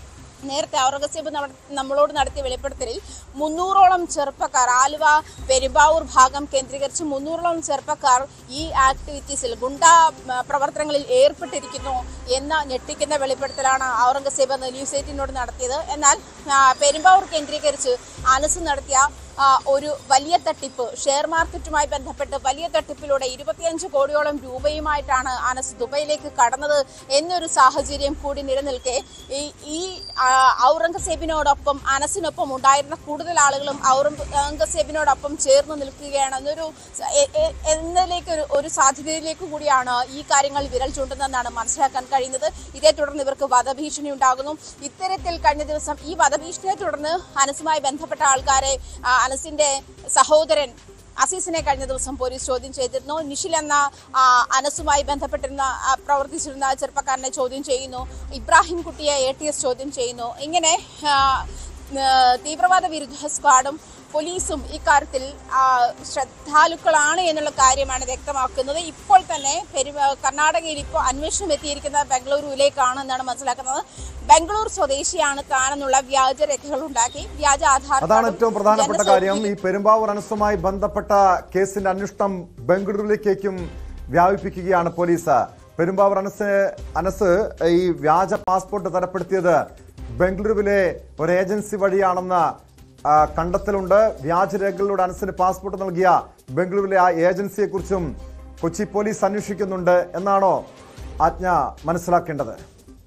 നേരത്തെ ഔറംഗസേബ് നമ്മ- നമ്മളോട് നടത്തിയ വെളിപ്പെടുത്തലിൽ മുന്നൂറോളം ചെറുപ്പക്കാർ ആലുവ പെരുമ്പാവൂർ ഭാഗം കേന്ദ്രീകരിച്ച് മുന്നൂറോളം ചെറുപ്പക്കാർ ഈ ആക്ടിവിറ്റീസിൽ ഗുണ്ട ആ, പ്രവർത്തനങ്ങളിൽ ഏർപ്പെട്ടിരിക്കുന്നു എന്ന ഞെട്ടിക്കുന്ന വെളിപ്പെടുത്തലാണ് ഔറംഗസേബ് എന്ന ന്യൂസ് എയ്റ്റീനോട് നടത്തിയത് എന്നാൽ ആ, പെരുമ്പാവൂർ കേന്ദ്രീകരിച്ച് അനസ് നടത്തിയ ആ, ഒരു വലിയ തട്ടിപ്പ് ഷെയർ മാർക്കറ്റുമായി ബന്ധപ്പെട്ട് വലിയ തട്ടിപ്പിലൂടെ ഇരുപത്തിയഞ്ച് കോടിയോളം രൂപയുമായിട്ടാണ് അനസ് ദുബൈയിലേക്ക് കടന്നത് എന്നൊരു സാഹചര്യം കൂടി നിലനിൽക്കെ ഈ ഈ ആ, ഔറംഗസേബിനോടൊപ്പം അനസിനൊപ്പം ഉണ്ടായിരുന്ന കൂടുതൽ ആളുകളും ഔറംഗസേബിനോടൊപ്പം ചേർന്ന് നിൽക്കുകയാണ് എന്നൊരു സ- എ- എ- എന്നതിലേക്ക് ഒരു ഒരു സാധ്യതയിലേക്ക് കൂടിയാണ് ഈ കാര്യങ്ങൾ വിരൽ ചൂണ്ടുന്നതെന്നാണ് മനസ്സിലാക്കാൻ കഴിയുന്നത് ഇതേ തുടർന്ന് ഇവർക്ക് വധഭീഷണി ഉണ്ടാകുന്നു ഇത്തരത്തിൽ കഴിഞ്ഞ ദിവസം ഈ വധഭീഷണിയെ തുടർന്ന് അനസുമായി ബന്ധപ്പെട്ട ആൾക്കാരെ ആ, അനസിന്റെ സഹോദരൻ അസീസിനെ കഴിഞ്ഞ ദിവസം പോലീസ് ചോദ്യം ചെയ്തിരുന്നു നിഷിൽ എന്ന ആ, അനസുമായി ബന്ധപ്പെട്ടിരുന്ന ആ, പ്രവർത്തിച്ചിരുന്ന ചെറുപ്പക്കാരനെ ചോദ്യം ചെയ്യുന്നു ഇബ്രാഹിം കുട്ടിയെ എ ടി എസ് ചോദ്യം ചെയ്യുന്നു ഇങ്ങനെ ആ, ആ, തീവ്രവാദ വിരുദ്ധ സ്ക്വാഡും പോലീസും ഇക്കാര്യത്തിൽ ആ, ശ്രദ്ധാലുക്കളാണ് എന്നുള്ള കാര്യമാണ് വ്യക്തമാക്കുന്നത് ഇപ്പോൾ തന്നെ പെരു കർണാടകയിൽ ഇപ്പോൾ അന്വേഷണം എത്തിയിരിക്കുന്നത് ബംഗളൂരുവിലേക്കാണ് എന്നാണ് മനസ്സിലാക്കുന്നത് ബംഗളൂർ സ്വദേശിയാണ് താനെന്നുള്ള വ്യാജ രേഖകൾ ഉണ്ടാക്കി വ്യാജ ആധാർ അതാണ് കാർഡും ഏറ്റവും പ്രധാനപ്പെട്ട ജനന കാര്യം ഈ സർട്ടിഫിക്കറ്റും പെരുമ്പാവൂർ അനസുമായി ബന്ധപ്പെട്ട കേസിന്റെ അന്വേഷണം ബംഗളൂരുവിലേക്കും വ്യാപിപ്പിക്കുകയാണ് പോലീസ് പെരുമ്പാവൂർ അനസ് അനസ് ഈ വ്യാജ പാസ്പോർട്ട് തരപ്പെടുത്തിയത് ബംഗളൂരുവിലെ ഒരു ഏജൻസി വഴിയാണെന്ന ആ, കണ്ടെത്തലുണ്ട് വ്യാജരേഖകളിലൂടെ അനസിന് പാസ്പോർട്ട് നൽകിയ ബംഗളൂരുവിലെ ആ ഏജൻസിയെക്കുറിച്ചും കൊച്ചി പോലീസ് അന്വേഷിക്കുന്നുണ്ട് എന്നാണോ ആജ്ഞ മനസ്സിലാക്കേണ്ടത്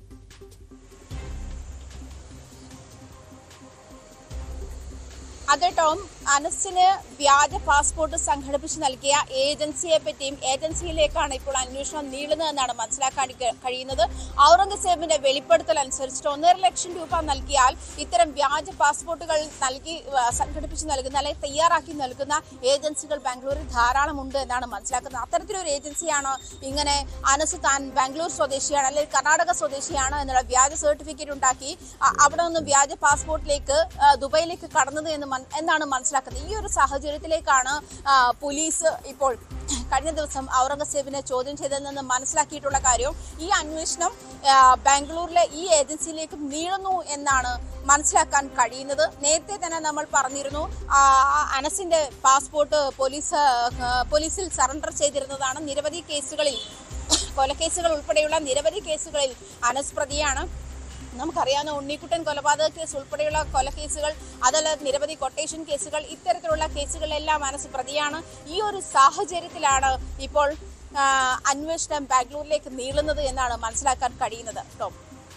അതെ ടോം അനസിന് വ്യാജ പാസ്പോർട്ട് സംഘടിപ്പിച്ച് നൽകിയ ഏജൻസിയെ പറ്റിയും ഏജൻസിയിലേക്കാണ് ഇപ്പോൾ അന്വേഷണം നീളുന്നതെന്നാണ് മനസ്സിലാക്കാൻ ക- കഴിയുന്നത് ഔറംഗസേബിന്റെ വെളിപ്പെടുത്തൽ അനുസരിച്ചിട്ട് ഒന്നര ലക്ഷം രൂപ നൽകിയാൽ ഇത്തരം വ്യാജ പാസ്പോർട്ടുകൾ നൽകി ആ, സംഘടിപ്പിച്ച് നൽകുന്ന അല്ലെങ്കിൽ തയ്യാറാക്കി നൽകുന്ന ഏജൻസികൾ ബാംഗ്ലൂരിൽ ധാരാളമുണ്ട് എന്നാണ് മനസ്സിലാക്കുന്നത് അത്തരത്തിലൊരു ഏജൻസിയാണ് ഇങ്ങനെ അനസ് താൻ ബാംഗ്ലൂർ സ്വദേശിയാണ് അല്ലെങ്കിൽ കർണാടക സ്വദേശിയാണ് എന്നുള്ള വ്യാജ സർട്ടിഫിക്കറ്റ് ഉണ്ടാക്കി അ- അവിടെ നിന്ന് വ്യാജ പാസ്പോർട്ടിലേക്ക് ആ, ദുബൈയിലേക്ക് കടന്നത് എന്ന് മൻ- എന്നാണ് മനസ്സിലാക്കുന്നത് ഈ ഒരു സാഹചര്യത്തിലേക്കാണ് ആ, പോലീസ് ഇപ്പോൾ കഴിഞ്ഞ ദിവസം ഔറംഗസേബിനെ ചോദ്യം ചെയ്തതിൽ നിന്ന് മനസ്സിലാക്കിയിട്ടുള്ള കാര്യം ഈ അന്വേഷണം ആ, ബാംഗ്ലൂരിലെ ഈ ഏജൻസിയിലേക്ക് നീളുന്നു എന്നാണ് മനസ്സിലാക്കാൻ കഴിയുന്നത് നേരത്തെ തന്നെ നമ്മൾ പറഞ്ഞിരുന്നു ആ, ആ അനസിന്റെ പാസ്പോർട്ട് പോലീസ് ആ, പോലീസിൽ സറണ്ടർ ചെയ്തിരുന്നതാണ് നിരവധി കേസുകളിൽ കൊലക്കേസുകൾ ഉൾപ്പെടെയുള്ള നിരവധി കേസുകളിൽ അനസ് പ്രതിയാണ് നമുക്കറിയാവുന്ന ഉണ്ണിക്കുട്ടൻ കൊലപാതക കേസ് ഉൾപ്പെടെയുള്ള കൊലക്കേസുകൾ അതല്ല നിരവധി കൊട്ടേഷൻ കേസുകൾ ഇത്തരത്തിലുള്ള കേസുകളിലെല്ലാം മനസ്സ് പ്രതിയാണ് ഈ ഒരു സാഹചര്യത്തിലാണ് ഇപ്പോൾ ആ, അന്വേഷണം ബാംഗ്ലൂരിലേക്ക് നീളുന്നത് എന്നാണ് മനസ്സിലാക്കാൻ കഴിയുന്നത് ടോം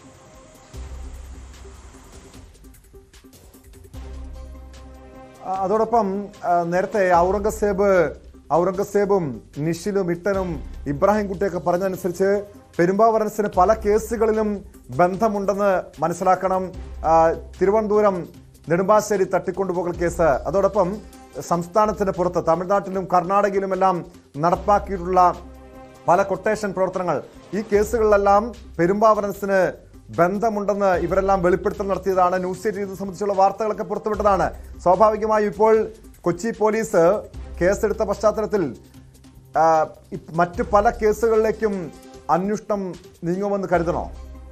ആ, അതോടൊപ്പം ആ, നേരത്തെ ഔറംഗസേബ് ഔറംഗസേബും നിഷിലും ഇട്ടനും ഇബ്രാഹിം കുട്ടിയൊക്കെ പറഞ്ഞതനുസരിച്ച് പെരുമ്പാവരൻസിന് പല കേസുകളിലും ബന്ധമുണ്ടെന്ന് മനസ്സിലാക്കണം ആ, തിരുവനന്തപുരം നെടുമ്പാശ്ശേരി തട്ടിക്കൊണ്ടുപോകൽ കേസ് അതോടൊപ്പം സംസ്ഥാനത്തിന് പുറത്ത് തമിഴ്നാട്ടിലും കർണാടകയിലുമെല്ലാം നടപ്പാക്കിയിട്ടുള്ള പല കൊട്ടേഷൻ പ്രവർത്തനങ്ങൾ ഈ കേസുകളിലെല്ലാം പെരുമ്പാവരൻസിന് ബന്ധമുണ്ടെന്ന് ഇവരെല്ലാം വെളിപ്പെടുത്തൽ നടത്തിയതാണ് ന്യൂസ് എയ്റ്റ് ഇത് സംബന്ധിച്ചുള്ള വാർത്തകളൊക്കെ പുറത്തുവിട്ടതാണ് സ്വാഭാവികമായും ഇപ്പോൾ കൊച്ചി പോലീസ് കേസെടുത്ത പശ്ചാത്തലത്തിൽ ആ, ഇ- മറ്റ് പല കേസുകളിലേക്കും അന്വേഷണം നീങ്ങുമെന്ന് കരുതണോ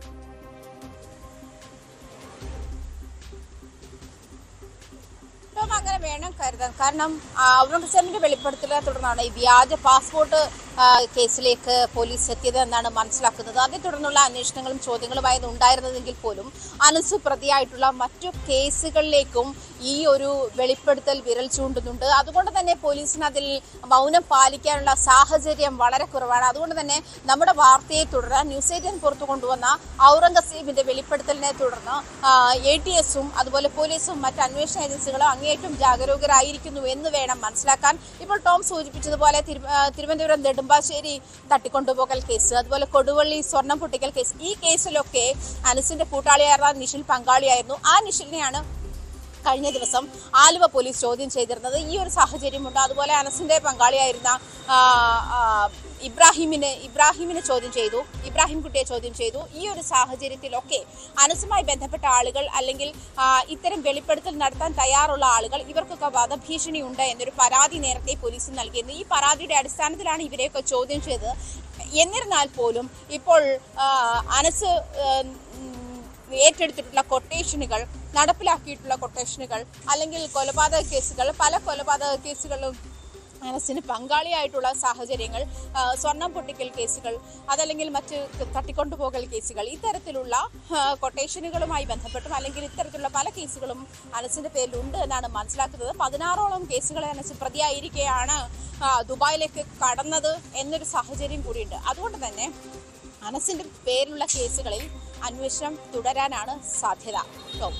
ടോം അങ്ങനെ വേണം കരുതാൻ കാരണം ആ, ഔറംഗസേബിന്റെ വെളിപ്പെടുത്തലിനെ തുടർന്നാണ് ഈ വ്യാജ പാസ്പോർട്ട് ആ, കേസിലേക്ക് പോലീസ് എത്തിയത് എന്നാണ് മനസ്സിലാക്കുന്നത് അതേ തുടർന്നുള്ള അന്വേഷണങ്ങളും ചോദ്യങ്ങളുമായത് ഉണ്ടായിരുന്നതെങ്കിൽ പോലും അനസ് പ്രതിയായിട്ടുള്ള മറ്റു കേസുകളിലേക്കും ഈ ഒരു വെളിപ്പെടുത്തൽ വിരൽ ചൂണ്ടുന്നുണ്ട് അതുകൊണ്ട് തന്നെ പോലീസിന് അതിൽ മൗനം പാലിക്കാനുള്ള സാഹചര്യം വളരെ കുറവാണ് അതുകൊണ്ട് തന്നെ നമ്മുടെ വാർത്തയെ തുടർന്ന് ന്യൂസ് എയ്റ്റീൻ പുറത്തു കൊണ്ടുവന്ന ഔറംഗസേബിന്റെ വെളിപ്പെടുത്തലിനെ തുടർന്ന് എ ടി എസും അതുപോലെ പോലീസും മറ്റ് അന്വേഷണ ഏജൻസികളും അങ്ങേയറ്റം ജാഗരൂകരായിരിക്കുന്നു എന്ന് വേണം മനസ്സിലാക്കാൻ ഇപ്പോൾ ടോം സൂചിപ്പിച്ചതുപോലെ തിരു- ആ, തിരുവനന്തപുരം നെടുമ്പാശ്ശേരി തട്ടിക്കൊണ്ടുപോകൽ കേസ് അതുപോലെ കൊടുവള്ളി സ്വർണം പൊട്ടിക്കൽ കേസ് ഈ കേസിലൊക്കെ അനസിന്റെ കൂട്ടാളിയായിരുന്ന നിഷിൽ പങ്കാളിയായിരുന്നു ആ നിഷിലിനെയാണ് കഴിഞ്ഞ ദിവസം ആലുവ പോലീസ് ചോദ്യം ചെയ്തിരുന്നത് ഈ ഒരു സാഹചര്യമുണ്ട് അതുപോലെ അനസിന്റെ പങ്കാളിയായിരുന്ന ആ, ആ, ഇബ്രാഹിമിനെ ഇബ്രാഹിമിനെ ചോദ്യം ചെയ്തു ഇബ്രാഹിം കുട്ടിയെ ചോദ്യം ചെയ്തു ഈ ഒരു സാഹചര്യത്തിലൊക്കെ അനസുമായി ബന്ധപ്പെട്ട ആളുകൾ അല്ലെങ്കിൽ ആ, ഇത്തരം വെളിപ്പെടുത്തൽ നടത്താൻ തയ്യാറുള്ള ആളുകൾ ഇവർക്കൊക്കെ വധഭീഷണി ഉണ്ട് എന്നൊരു പരാതി നേരത്തെ പോലീസ് നൽകിയിരുന്നു ഈ പരാതിയുടെ അടിസ്ഥാനത്തിലാണ് ഇവരെയൊക്കെ ചോദ്യം ചെയ്തത് എന്നിരുന്നാൽ പോലും ഇപ്പോൾ ആ, അനസ് ആ, ഉം, ഏറ്റെടുത്തിട്ടുള്ള കൊട്ടേഷനുകൾ നടപ്പിലാക്കിയിട്ടുള്ള കൊട്ടേഷനുകൾ അല്ലെങ്കിൽ കൊലപാതക കേസുകൾ പല കൊലപാതക കേസുകളും അനസിന് പങ്കാളിയായിട്ടുള്ള സാഹചര്യങ്ങൾ ആ, സ്വർണം പൊട്ടിക്കൽ കേസുകൾ അതല്ലെങ്കിൽ മറ്റ് തട്ടിക്കൊണ്ടുപോകൽ കേസുകൾ ഇത്തരത്തിലുള്ള ആ, കൊട്ടേഷനുകളുമായി ബന്ധപ്പെട്ടും അല്ലെങ്കിൽ ഇത്തരത്തിലുള്ള പല കേസുകളും അനസിന്റെ പേരിലുണ്ട് എന്നാണ് മനസ്സിലാക്കുന്നത് പതിനാറോളം കേസുകളെ അനസ് പ്രതിയായിരിക്കെയാണ് ആ, ദുബായിലേക്ക് കടന്നത് എന്നൊരു സാഹചര്യം കൂടിയുണ്ട് അതുകൊണ്ട് തന്നെ അനസിന്റെ പേരിലുള്ള കേസുകളിൽ അന്വേഷണം തുടരാനാണ് സാധ്യത ടോം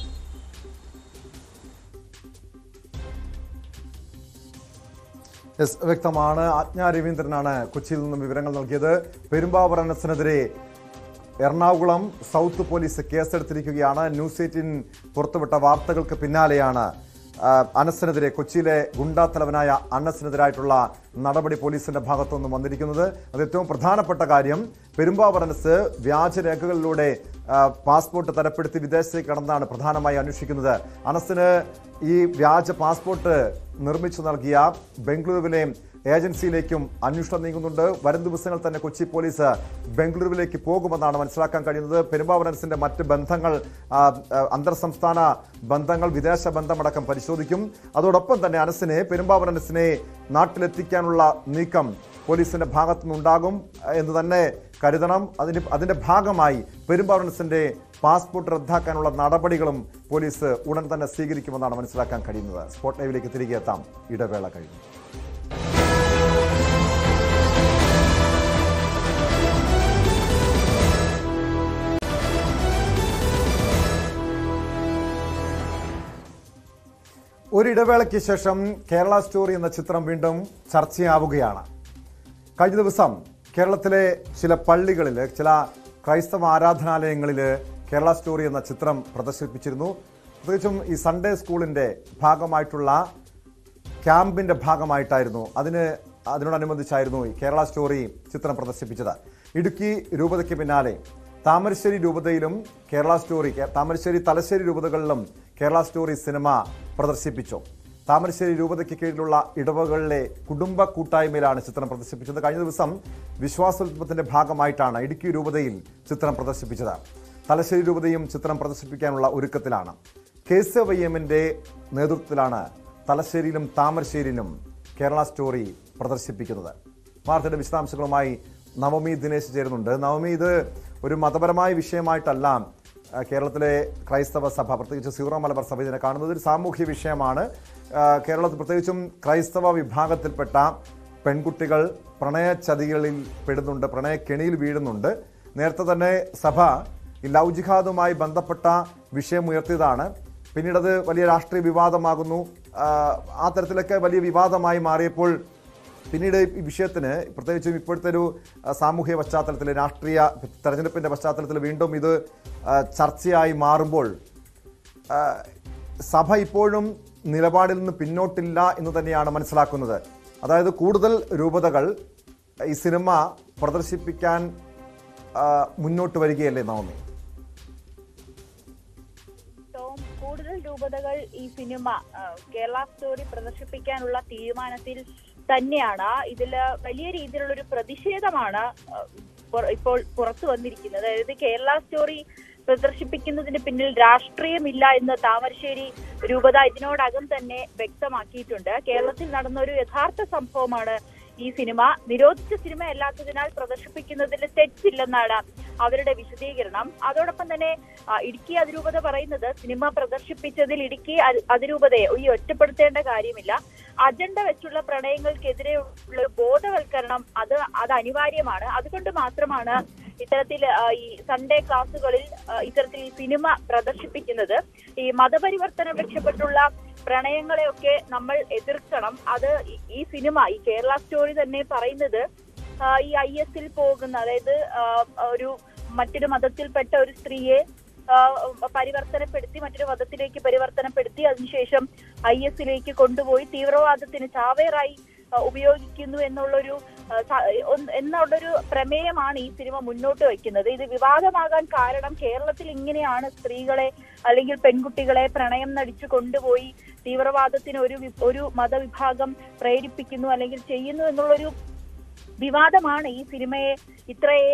എസ് വ്യക്തമാണ് ആജ്ഞ രവീന്ദ്രനാണ് കൊച്ചിയിൽ നിന്നും വിവരങ്ങൾ നൽകിയത് പെരുമ്പാവൂർ അനസിനെതിരെ എറണാകുളം സൗത്ത് പോലീസ് കേസെടുത്തിരിക്കുകയാണ് ന്യൂസ് എയ്റ്റീൻ പുറത്തുവിട്ട വാർത്തകൾക്ക് പിന്നാലെയാണ് ആ, അനസിനെതിരെ കൊച്ചിയിലെ ഗുണ്ടാത്തലവനായ അനസിനെതിരായിട്ടുള്ള നടപടി പോലീസിന്റെ ഭാഗത്തുനിന്നും വന്നിരിക്കുന്നത് അത് ഏറ്റവും പ്രധാനപ്പെട്ട കാര്യം പെരുമ്പാവൂർ അനസ് വ്യാജരേഖകളിലൂടെ ആ, പാസ്പോർട്ട് തരപ്പെടുത്തി വിദേശത്തേക്ക് കടന്നാണ് പ്രധാനമായി അന്വേഷിക്കുന്നത് അനസിന് ഈ വ്യാജ പാസ്പോർട്ട് നിർമ്മിച്ചു നൽകിയ ബംഗളൂരുവിലെ ഏജൻസിയിലേക്കും അന്വേഷണം നീങ്ങുന്നുണ്ട് വരും ദിവസങ്ങൾ തന്നെ കൊച്ചി പോലീസ് ബംഗളൂരുവിലേക്ക് പോകുമെന്നാണ് മനസ്സിലാക്കാൻ കഴിയുന്നത് പെരുമ്പാവൂരൻസിന്റെ മറ്റ് ബന്ധങ്ങൾ ആ, ആ, അന്തർ സംസ്ഥാന ബന്ധങ്ങൾ വിദേശ ബന്ധമടക്കം പരിശോധിക്കും അതോടൊപ്പം തന്നെ അനസിനെ പെരുമ്പാവൂരൻസിനെ നാട്ടിലെത്തിക്കാനുള്ള നീക്കം പോലീസിന്റെ ഭാഗത്തുനിന്നുണ്ടാകും എന്ന് തന്നെ കരുതണം അതിന് അതിന്റെ ഭാഗമായി പെരുമ്പാവൂരൻസിന്റെ പാസ്പോർട്ട് റദ്ദാക്കാനുള്ള നടപടികളും പോലീസ് ഉടൻ തന്നെ സ്വീകരിക്കുമെന്നാണ് മനസ്സിലാക്കാൻ കഴിയുന്നത് സ്പോട്ട് ലൈവിലേക്ക് തിരികെ എത്താം ഇടവേള കഴിഞ്ഞു ഒരിടവേളയ്ക്ക് ശേഷം കേരള സ്റ്റോറി എന്ന ചിത്രം വീണ്ടും ചർച്ചയാവുകയാണ് കഴിഞ്ഞ ദിവസം കേരളത്തിലെ ചില പള്ളികളിൽ ചില ക്രൈസ്തവ ആരാധനാലയങ്ങളിൽ കേരള സ്റ്റോറി എന്ന ചിത്രം പ്രദർശിപ്പിച്ചിരുന്നു പ്രത്യേകിച്ചും ഈ സൺഡേ സ്കൂളിന്റെ ഭാഗമായിട്ടുള്ള ക്യാമ്പിന്റെ ഭാഗമായിട്ടായിരുന്നു അതിന് അതിനോടനുബന്ധിച്ചായിരുന്നു ഈ കേരള സ്റ്റോറി ചിത്രം പ്രദർശിപ്പിച്ചത് ഇടുക്കി രൂപതയ്ക്ക് പിന്നാലെ താമരശ്ശേരി രൂപതയിലും കേരള സ്റ്റോറി കേ- താമരശ്ശേരി തലശ്ശേരി രൂപതകളിലും കേരള സ്റ്റോറി സിനിമ പ്രദർശിപ്പിച്ചു താമരശ്ശേരി രൂപതയ്ക്ക് കീഴിലുള്ള ഇടവകളിലെ കുടുംബ കൂട്ടായ്മയിലാണ് ചിത്രം പ്രദർശിപ്പിച്ചത് കഴിഞ്ഞ ദിവസം വിശ്വാസോത്സവത്തിന്റെ ഭാഗമായിട്ടാണ് ഇടുക്കി രൂപതയിൽ ചിത്രം പ്രദർശിപ്പിച്ചത് തലശ്ശേരി രൂപതയും ചിത്രം പ്രദർശിപ്പിക്കാനുള്ള ഒരുക്കത്തിലാണ് കെ എസ് വൈ എമ്മിന്റെ നേതൃത്വത്തിലാണ് തലശ്ശേരിയിലും താമരശ്ശേരിയിലും കേരള സ്റ്റോറി പ്രദർശിപ്പിക്കുന്നത് വാർത്തയുടെ വിശദാംശങ്ങളുമായി നവമി ദിനേശ് ചേരുന്നുണ്ട് നവമി ഇത് ഒരു മതപരമായ വിഷയമായിട്ടല്ല ആ, കേരളത്തിലെ ക്രൈസ്തവ സഭ പ്രത്യേകിച്ച് സീറോ മലബാർ സഭ ഇതിനെ കാണുന്നത് ഒരു സാമൂഹ്യ വിഷയമാണ് ആ, കേരളത്തിൽ പ്രത്യേകിച്ചും ക്രൈസ്തവ വിഭാഗത്തിൽപ്പെട്ട പെൺകുട്ടികൾ പ്രണയചതികളിൽ പെടുന്നുണ്ട് പ്രണയക്കെണിയിൽ വീഴുന്നുണ്ട് നേരത്തെ തന്നെ സഭ ഈ ലവ് ജിഹാദുമായി ബന്ധപ്പെട്ട വിഷയം ഉയർത്തിയതാണ് പിന്നീട് അത് വലിയ രാഷ്ട്രീയ വിവാദമാകുന്നു ആ, ആ തരത്തിലൊക്കെ വലിയ വിവാദമായി മാറിയപ്പോൾ പിന്നീട് ഈ വിഷയത്തിന് പ്രത്യേകിച്ചും ഇപ്പോഴത്തെ ഒരു ആ, സാമൂഹ്യ പശ്ചാത്തലത്തിൽ രാഷ്ട്രീയ തെരഞ്ഞെടുപ്പിന്റെ പശ്ചാത്തലത്തിൽ വീണ്ടും ഇത് ആ, ചർച്ചയായി മാറുമ്പോൾ ആ, സഭ ഇപ്പോഴും നിലപാടിൽ നിന്ന് പിന്നോട്ടില്ല എന്ന് തന്നെയാണ് മനസ്സിലാക്കുന്നത് അതായത് കൂടുതൽ രൂപതകൾ ഈ സിനിമ പ്രദർശിപ്പിക്കാൻ ആ, മുന്നോട്ട് വരികയല്ലേ നവമി ടോം കൂടുതൽ രൂപതകൾ ഈ സിനിമ ആ, കേരള സ്റ്റോറി പ്രദർശിപ്പിക്കാനുള്ള തീരുമാനത്തിൽ തന്നെയാണ് ഇതില് വലിയ രീതിയിലുള്ള ഒരു പ്രതിഷേധമാണ് ആ, പുറ- ഇപ്പോൾ പുറത്തു വന്നിരിക്കുന്നത് അതായത് കേരള സ്റ്റോറി പ്രദർശിപ്പിക്കുന്നതിന് പിന്നിൽ രാഷ്ട്രീയമില്ല എന്ന് താമരശ്ശേരി രൂപത ഇതിനോടകം തന്നെ വ്യക്തമാക്കിയിട്ടുണ്ട് കേരളത്തിൽ നടന്ന ഒരു യഥാർത്ഥ സംഭവമാണ് ഈ സിനിമ നിരോധിച്ച സിനിമ അല്ലാത്തതിനാൽ പ്രദർശിപ്പിക്കുന്നതിൽ തെറ്റില്ലെന്നാണ് അവരുടെ വിശദീകരണം അതോടൊപ്പം തന്നെ ആ, ഇടുക്കി അതിരൂപത പറയുന്നത് സിനിമ പ്രദർശിപ്പിച്ചതിൽ ഇടുക്കി അ- അതിരൂപതയെ ഈ ഒറ്റപ്പെടുത്തേണ്ട കാര്യമില്ല അജണ്ട വെച്ചുള്ള പ്രണയങ്ങൾക്കെതിരെ ഉള്ള ഒരു ബോധവൽക്കരണം അത് അത് അനിവാര്യമാണ് അതുകൊണ്ട് മാത്രമാണ് ഇത്തരത്തിൽ ആ, ഈ സൺഡേ ക്ലാസ്സുകളിൽ ആ, ഇത്തരത്തിൽ ഈ സിനിമ പ്രദർശിപ്പിക്കുന്നത് ഈ മതപരിവർത്തനം ലക്ഷ്യപ്പെട്ടുള്ള പ്രണയങ്ങളെയൊക്കെ നമ്മൾ എതിർക്കണം അത് ഈ- ഈ സിനിമ ഈ കേരള സ്റ്റോറി തന്നെ പറയുന്നത് ആ, ഈ ഐ എസിൽ പോകുന്ന അതായത് ആ, ഒരു മറ്റൊരു മതത്തിൽപ്പെട്ട ഒരു സ്ത്രീയെ ആ, പരിവർത്തനപ്പെടുത്തി മറ്റൊരു മതത്തിലേക്ക് പരിവർത്തനപ്പെടുത്തി അതിനുശേഷം ഐ എസിലേക്ക് കൊണ്ടുപോയി തീവ്രവാദത്തിന് ചാവേറായി ആ, ഉപയോഗിക്കുന്നു എന്നുള്ളൊരു ആ, സ- ഒന്ന് എന്നുള്ളൊരു പ്രമേയമാണ് ഈ സിനിമ മുന്നോട്ട് വയ്ക്കുന്നത് ഇത് വിവാദമാകാൻ കാരണം കേരളത്തിൽ ഇങ്ങനെയാണ് സ്ത്രീകളെ അല്ലെങ്കിൽ പെൺകുട്ടികളെ പ്രണയം നടിച്ചു കൊണ്ടുപോയി തീവ്രവാദത്തിന് ഒരു വി- ഒരു മതവിഭാഗം പ്രേരിപ്പിക്കുന്നു അല്ലെങ്കിൽ ചെയ്യുന്നു എന്നുള്ളൊരു വിവാദമാണ് ഈ സിനിമയെ ഇത്രയേറെ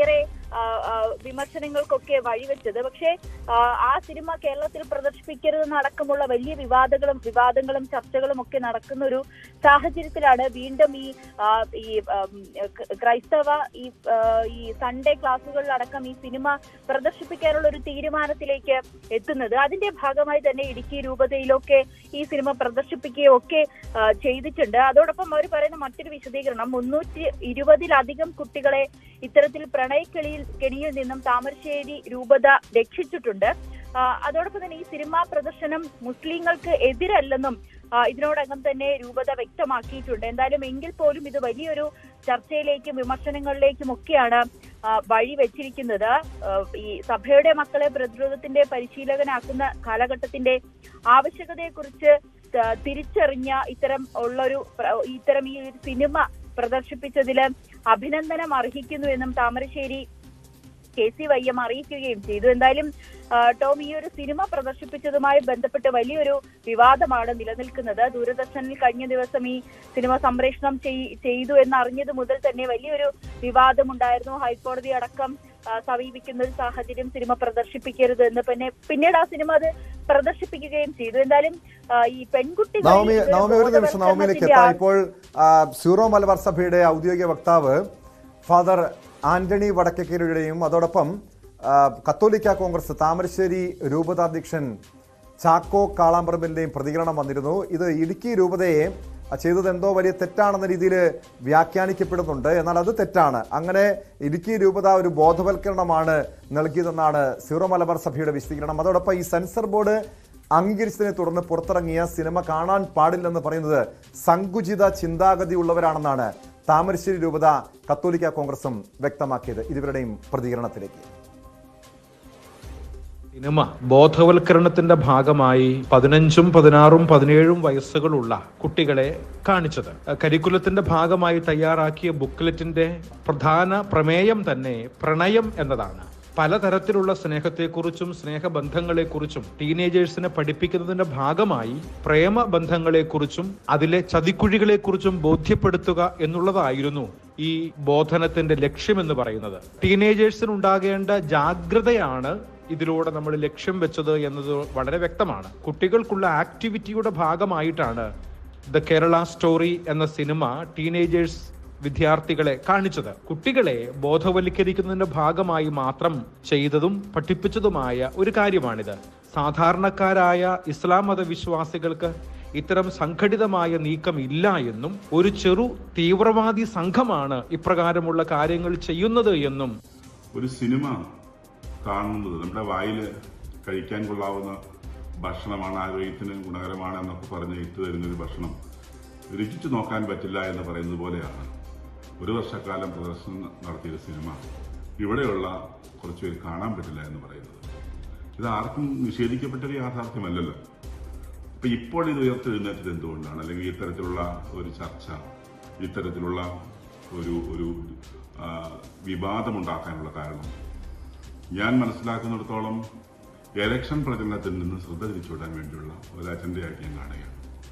ആ, ആ, വിമർശനങ്ങൾക്കൊക്കെ വഴിവെച്ചത് പക്ഷേ ആ, ആ സിനിമ കേരളത്തിൽ പ്രദർശിപ്പിക്കരുതെന്നടക്കമുള്ള വലിയ വിവാദങ്ങളും വിവാദങ്ങളും ചർച്ചകളും ഒക്കെ നടക്കുന്ന ഒരു സാഹചര്യത്തിലാണ് വീണ്ടും ഈ ആ, ഈ ഉം, ക- ക്രൈസ്തവ ഈ ആ, ഈ സൺഡേ ക്ലാസ്സുകളിലടക്കം ഈ സിനിമ പ്രദർശിപ്പിക്കാനുള്ള ഒരു തീരുമാനത്തിലേക്ക് എത്തുന്നത് അതിന്റെ ഭാഗമായി തന്നെ ഇടുക്കി രൂപതയിലൊക്കെ ഈ സിനിമ പ്രദർശിപ്പിക്കുകയും ഒക്കെ ആ, ചെയ്തിട്ടുണ്ട് അതോടൊപ്പം അവർ പറയുന്ന മറ്റൊരു വിശദീകരണം മുന്നൂറ്റി ഇരുപതിലധികം കുട്ടികളെ ഇത്തരത്തിൽ പ്രണയക്കെളിയിൽ കെണിയിൽ നിന്നും താമരശ്ശേരി രൂപത രക്ഷിച്ചിട്ടുണ്ട് ആ, അതോടൊപ്പം തന്നെ ഈ സിനിമാ പ്രദർശനം മുസ്ലിങ്ങൾക്ക് എതിരല്ലെന്നും ആ, ഇതിനോടകം തന്നെ രൂപത വ്യക്തമാക്കിയിട്ടുണ്ട് എന്തായാലും എങ്കിൽ പോലും ഇത് വലിയൊരു ചർച്ചയിലേക്കും വിമർശനങ്ങളിലേക്കും ഒക്കെയാണ് ആ, വഴി വെച്ചിരിക്കുന്നത് ആ, ഈ സഭയുടെ മക്കളെ പ്രതിരോധത്തിന്റെ പരിശീലകനാക്കുന്ന കാലഘട്ടത്തിന്റെ ആവശ്യകതയെക്കുറിച്ച് ത- തിരിച്ചറിഞ്ഞ ഇത്തരം ഉള്ളൊരു പ്ര- ഇത്തരം ഈ ഒരു സിനിമ പ്രദർശിപ്പിച്ചതില് അഭിനന്ദനം അർഹിക്കുന്നു എന്നും Thamarassery K C Y M അറിയിക്കുകയും ചെയ്തു എന്തായാലും ആ, ടോം ഈ ഒരു സിനിമ പ്രദർശിപ്പിച്ചതുമായി ബന്ധപ്പെട്ട് വലിയൊരു വിവാദമാണ് നിലനിൽക്കുന്നത് ദൂരദർശനിൽ കഴിഞ്ഞ ദിവസം ഈ സിനിമ സംപ്രേഷണം ചെയ്- ചെയ്തു എന്നറിഞ്ഞത് മുതൽ തന്നെ വലിയൊരു വിവാദമുണ്ടായിരുന്നു ഹൈക്കോടതി അടക്കം ആ, സമീപിക്കുന്ന ഒരു സാഹചര്യം സിനിമ പ്രദർശിപ്പിക്കരുത് എന്ന് പിന്നെ പിന്നീട് ആ സിനിമ അത് പ്രദർശിപ്പിക്കുകയും ചെയ്തു എന്തായാലും ആ, ഈ പെൺകുട്ടികൾ നവമി നവമി ഒരു നിമിഷം നവമിയിലേക്ക് എത്താം ഇപ്പോൾ ആ, സീറോ മലബാർ സഭയുടെ ഔദ്യോഗിക വക്താവ് ഫാദർ ആന്റണി വടക്കേക്കരയുടെയും അതോടൊപ്പം ആ, കത്തോലിക്ക കോൺഗ്രസ് താമരശ്ശേരി രൂപതാധ്യക്ഷൻ ചാക്കോ കാളാമ്പറമ്പിന്റെയും പ്രതികരണം വന്നിരുന്നു ഇത് ഇടുക്കി രൂപതയെ ആ, ചെയ്തത് എന്തോ വലിയ തെറ്റാണെന്ന രീതിയിൽ വ്യാഖ്യാനിക്കപ്പെടുന്നുണ്ട് എന്നാൽ അത് തെറ്റാണ് അങ്ങനെ ഇടുക്കി രൂപത ഒരു ബോധവൽക്കരണമാണ് നൽകിയതെന്നാണ് സീറോ മലബാർ സഭയുടെ വിശദീകരണം അതോടൊപ്പം ഈ സെൻസർ ബോർഡ് അംഗീകരിച്ചതിനെ തുടർന്ന് പുറത്തിറങ്ങിയ സിനിമ കാണാൻ പാടില്ലെന്ന് പറയുന്നത് സങ്കുചിത ചിന്താഗതി ഉള്ളവരാണെന്നാണ് താമരശ്ശേരി രൂപത കത്തോലിക്ക കോൺഗ്രസും വ്യക്തമാക്കിയത് ഇരുവരുടെയും പ്രതികരണത്തിലേക്ക് സിനിമ ബോധവൽക്കരണത്തിന്റെ ഭാഗമായി പതിനഞ്ചും പതിനാറും പതിനേഴും വയസ്സുകളുള്ള കുട്ടികളെ കാണിച്ചത് കരിക്കുലത്തിന്റെ ഭാഗമായി തയ്യാറാക്കിയ ബുക്ക്ലെറ്റിന്റെ പ്രധാന പ്രമേയം തന്നെ പ്രണയം എന്നതാണ് പലതരത്തിലുള്ള സ്നേഹത്തെക്കുറിച്ചും സ്നേഹബന്ധങ്ങളെക്കുറിച്ചും ടീനേജേഴ്സിനെ പഠിപ്പിക്കുന്നതിന്റെ ഭാഗമായി പ്രേമബന്ധങ്ങളെക്കുറിച്ചും അതിലെ ചതിക്കുഴികളെക്കുറിച്ചും ബോധ്യപ്പെടുത്തുക എന്നുള്ളതായിരുന്നു ഈ ബോധനത്തിന്റെ ലക്ഷ്യമെന്ന് പറയുന്നത് ടീനേജേഴ്സിന് ഉണ്ടാകേണ്ട ജാഗ്രതയാണ് ഇതിലൂടെ നമ്മൾ ലക്ഷ്യം വെച്ചത് എന്നത് വളരെ വ്യക്തമാണ് കുട്ടികൾക്കുള്ള ആക്ടിവിറ്റിയുടെ ഭാഗമായിട്ടാണ് ദ കേരള സ്റ്റോറി എന്ന സിനിമ ടീനേജേഴ്സ് വിദ്യാർത്ഥികളെ കാണിച്ചത് കുട്ടികളെ ബോധവൽക്കരിക്കുന്നതിന്റെ ഭാഗമായി മാത്രം ചെയ്തതും പഠിപ്പിച്ചതുമായ ഒരു കാര്യമാണിത് സാധാരണക്കാരായ ഇസ്ലാം മത വിശ്വാസികൾക്ക് ഇത്തരം സംഘടിതമായ നീക്കം ഇല്ല എന്നും ഒരു ചെറു തീവ്രവാദി സംഘമാണ് ഇപ്രകാരമുള്ള കാര്യങ്ങൾ ചെയ്യുന്നത് എന്നും ഒരു സിനിമ കാണുന്നത് നമ്മുടെ വായിൽ കഴിക്കാൻ കൊള്ളാവുന്ന ഭക്ഷണമാണ് ആരോഗ്യത്തിന് ഗുണകരമാണ് എന്നൊക്കെ പറഞ്ഞ് ഇട്ട് തരുന്നൊരു ഭക്ഷണം രുചിച്ചു നോക്കാൻ പറ്റില്ല എന്ന് പറയുന്നത് പോലെയാണ് ഒരു വർഷക്കാലം പ്രദർശനം നടത്തിയ സിനിമ ഇവിടെയുള്ള കുറച്ചുപേർ കാണാൻ പറ്റില്ല എന്ന് പറയുന്നത് ഇത് ആർക്കും നിഷേധിക്കപ്പെട്ടൊരു യാഥാർത്ഥ്യമല്ലല്ലോ അപ്പൊ ഇപ്പോൾ ഇത് ഉയർത്തെഴുന്നേറ്റത് എന്തുകൊണ്ടാണ് അല്ലെങ്കിൽ ഇത്തരത്തിലുള്ള ഒരു ചർച്ച ഇത്തരത്തിലുള്ള ഒരു ഒരു ആ, വിവാദമുണ്ടാക്കാനുള്ള കാരണം ഞാൻ മനസ്സിലാക്കുന്നിടത്തോളം എലക്ഷൻ പ്രചരണത്തിൽ നിന്ന് ശ്രദ്ധ തിരിച്ചുവിടാൻ വേണ്ടിയുള്ള ഒരു അജണ്ടയായിട്ട് ഞാൻ കാണുകയാണ്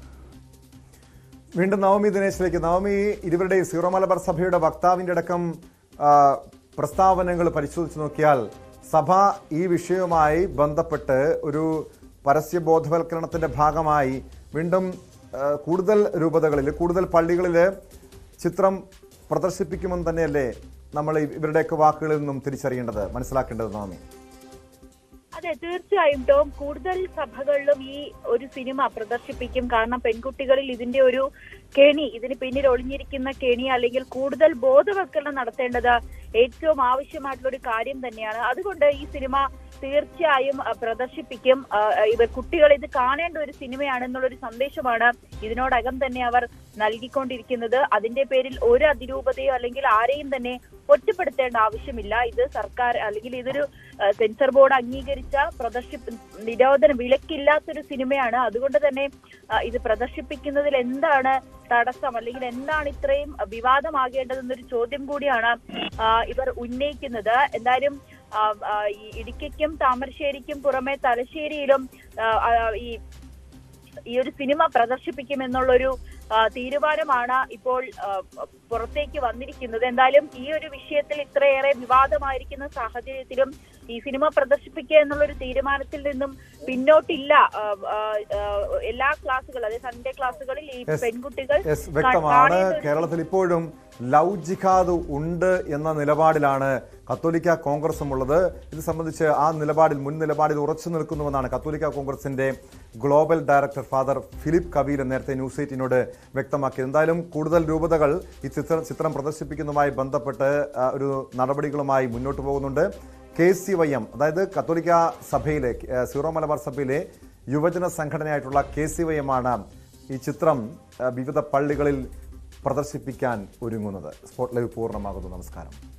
വീണ്ടും നവമി ദിനേശിലേക്ക് നവമി ഇരുവരുടെ സീറോ മലബാർ സഭയുടെ വക്താവിന്റെ അടക്കം ആ, പ്രസ്താവനകൾ പരിശോധിച്ച് നോക്കിയാൽ സഭ ഈ വിഷയവുമായി ബന്ധപ്പെട്ട് ഒരു പരസ്യ ബോധവൽക്കരണത്തിന്റെ ഭാഗമായി വീണ്ടും ആ, കൂടുതൽ രൂപതകളിൽ കൂടുതൽ പള്ളികളിൽ ചിത്രം പ്രദർശിപ്പിക്കുമെന്ന് തന്നെയല്ലേ നമ്മൾ ഇവരുടെയൊക്കെ വാക്കുകളിൽ നിന്നും തിരിച്ചറിയേണ്ടത് മനസ്സിലാക്കേണ്ടത് നവമി അതെ തീർച്ചയായും ടോം കൂടുതൽ സഭകളിലും ഈ ഒരു സിനിമ പ്രദർശിപ്പിക്കും കാരണം പെൺകുട്ടികളിൽ ഇതിന്റെ ഒരു കെണി ഇതിന് പിന്നിൽ ഒളിഞ്ഞിരിക്കുന്ന കെണി അല്ലെങ്കിൽ കൂടുതൽ ബോധവൽക്കരണം നടത്തേണ്ടത് ഏറ്റവും ആവശ്യമായിട്ടുള്ള ഒരു കാര്യം തന്നെയാണ് അതുകൊണ്ട് ഈ സിനിമ തീർച്ചയായും അഹ്, പ്രദർശിപ്പിക്കും അഹ്, ഇവർ കുട്ടികൾ ഇത് കാണേണ്ട ഒരു സിനിമയാണെന്നുള്ളൊരു സന്ദേശമാണ് ഇതിനോടകം തന്നെ അവർ നൽകിക്കൊണ്ടിരിക്കുന്നത് അതിന്റെ പേരിൽ ഒരു അതിരൂപതയോ അല്ലെങ്കിൽ ആരെയും തന്നെ ഒറ്റപ്പെടുത്തേണ്ട ആവശ്യമില്ല ഇത് സർക്കാർ അല്ലെങ്കിൽ ഇതൊരു അഹ്, സെൻസർ ബോർഡ് അംഗീകരിച്ച പ്രദർശിപ്പ നിരോധന വിലക്കില്ലാത്തൊരു സിനിമയാണ് അതുകൊണ്ട് തന്നെ അഹ്, ഇത് പ്രദർശിപ്പിക്കുന്നതിൽ എന്താണ് തടസ്സം അല്ലെങ്കിൽ എന്താണ് ഇത്രയും വിവാദമാകേണ്ടതെന്നൊരു ചോദ്യം കൂടിയാണ് ആ, ഇവർ ഉന്നയിക്കുന്നത് എന്തായാലും ആ, ആ, ഈ ഇടുക്കിക്കും താമരശ്ശേരിക്കും പുറമെ തലശ്ശേരിയിലും ആ, ആ, ഈ ഈ ഒരു സിനിമ പ്രദർശിപ്പിക്കുമെന്നുള്ളൊരു ആ, തീരുമാനമാണ് ഇപ്പോൾ ആ, പുറത്തേക്ക് വന്നിരിക്കുന്നത് എന്തായാലും ഈ ഒരു വിഷയത്തിൽ ഇത്രയേറെ വിവാദമായിരിക്കുന്ന സാഹചര്യത്തിലും ഈ സിനിമ പ്രദർശിപ്പിക്കുക എന്നുള്ള ഒരു തീരുമാനത്തിൽ നിന്നും പിന്നോട്ടില്ല ആ, ആ, ആ, എല്ലാ ക്ലാസ്സുകളും അതായത് സൺഡേ ക്ലാസ്സുകളിൽ ഈ Yes. പെൺകുട്ടികൾ യെസ് കാ- വ്യക്തമാണ് കാണേണ്ട ഒരു- കേരളത്തിൽ ഇപ്പോഴും ലവ് ജിഹാദ് ഉണ്ട് എന്ന നിലപാടിലാണ് കത്തോലിക്ക കോൺഗ്രസും ഉള്ളത് ഇത് സംബന്ധിച്ച് ആ നിലപാടിൽ മുൻ നിലപാടിൽ ഉറച്ചു നിൽക്കുന്നുവെന്നാണ് കത്തോലിക്ക കോൺഗ്രസിന്റെ global director father Philip Kabeer നേരത്തെ ന്യൂസ് എയ്റ്റിനോട് വ്യക്തമാക്കിയത് എന്തായാലും കൂടുതൽ രൂപതകൾ ഈ ചിത്രം ചിത്രം പ്രദർശിപ്പിക്കുന്നതുമായി ബന്ധപ്പെട്ട് ആ, ഒരു നടപടികളുമായി മുന്നോട്ട് പോകുന്നുണ്ട് കെ സി വൈ എം അതായത് കത്തോലിക്ക സഭയിലെ ഏ, സീറോ മലബാർ സഭയിലെ യുവജന സംഘടനയായിട്ടുള്ള കെ സി വൈ എം ആണ് ഈ ചിത്രം ആ, വിവിധ പള്ളികളിൽ പ്രദർശിപ്പിക്കാൻ ഒരുങ്ങുന്നത് സ്പോട്ട് ലൈവ് പൂർണ്ണമാകുന്നു നമസ്കാരം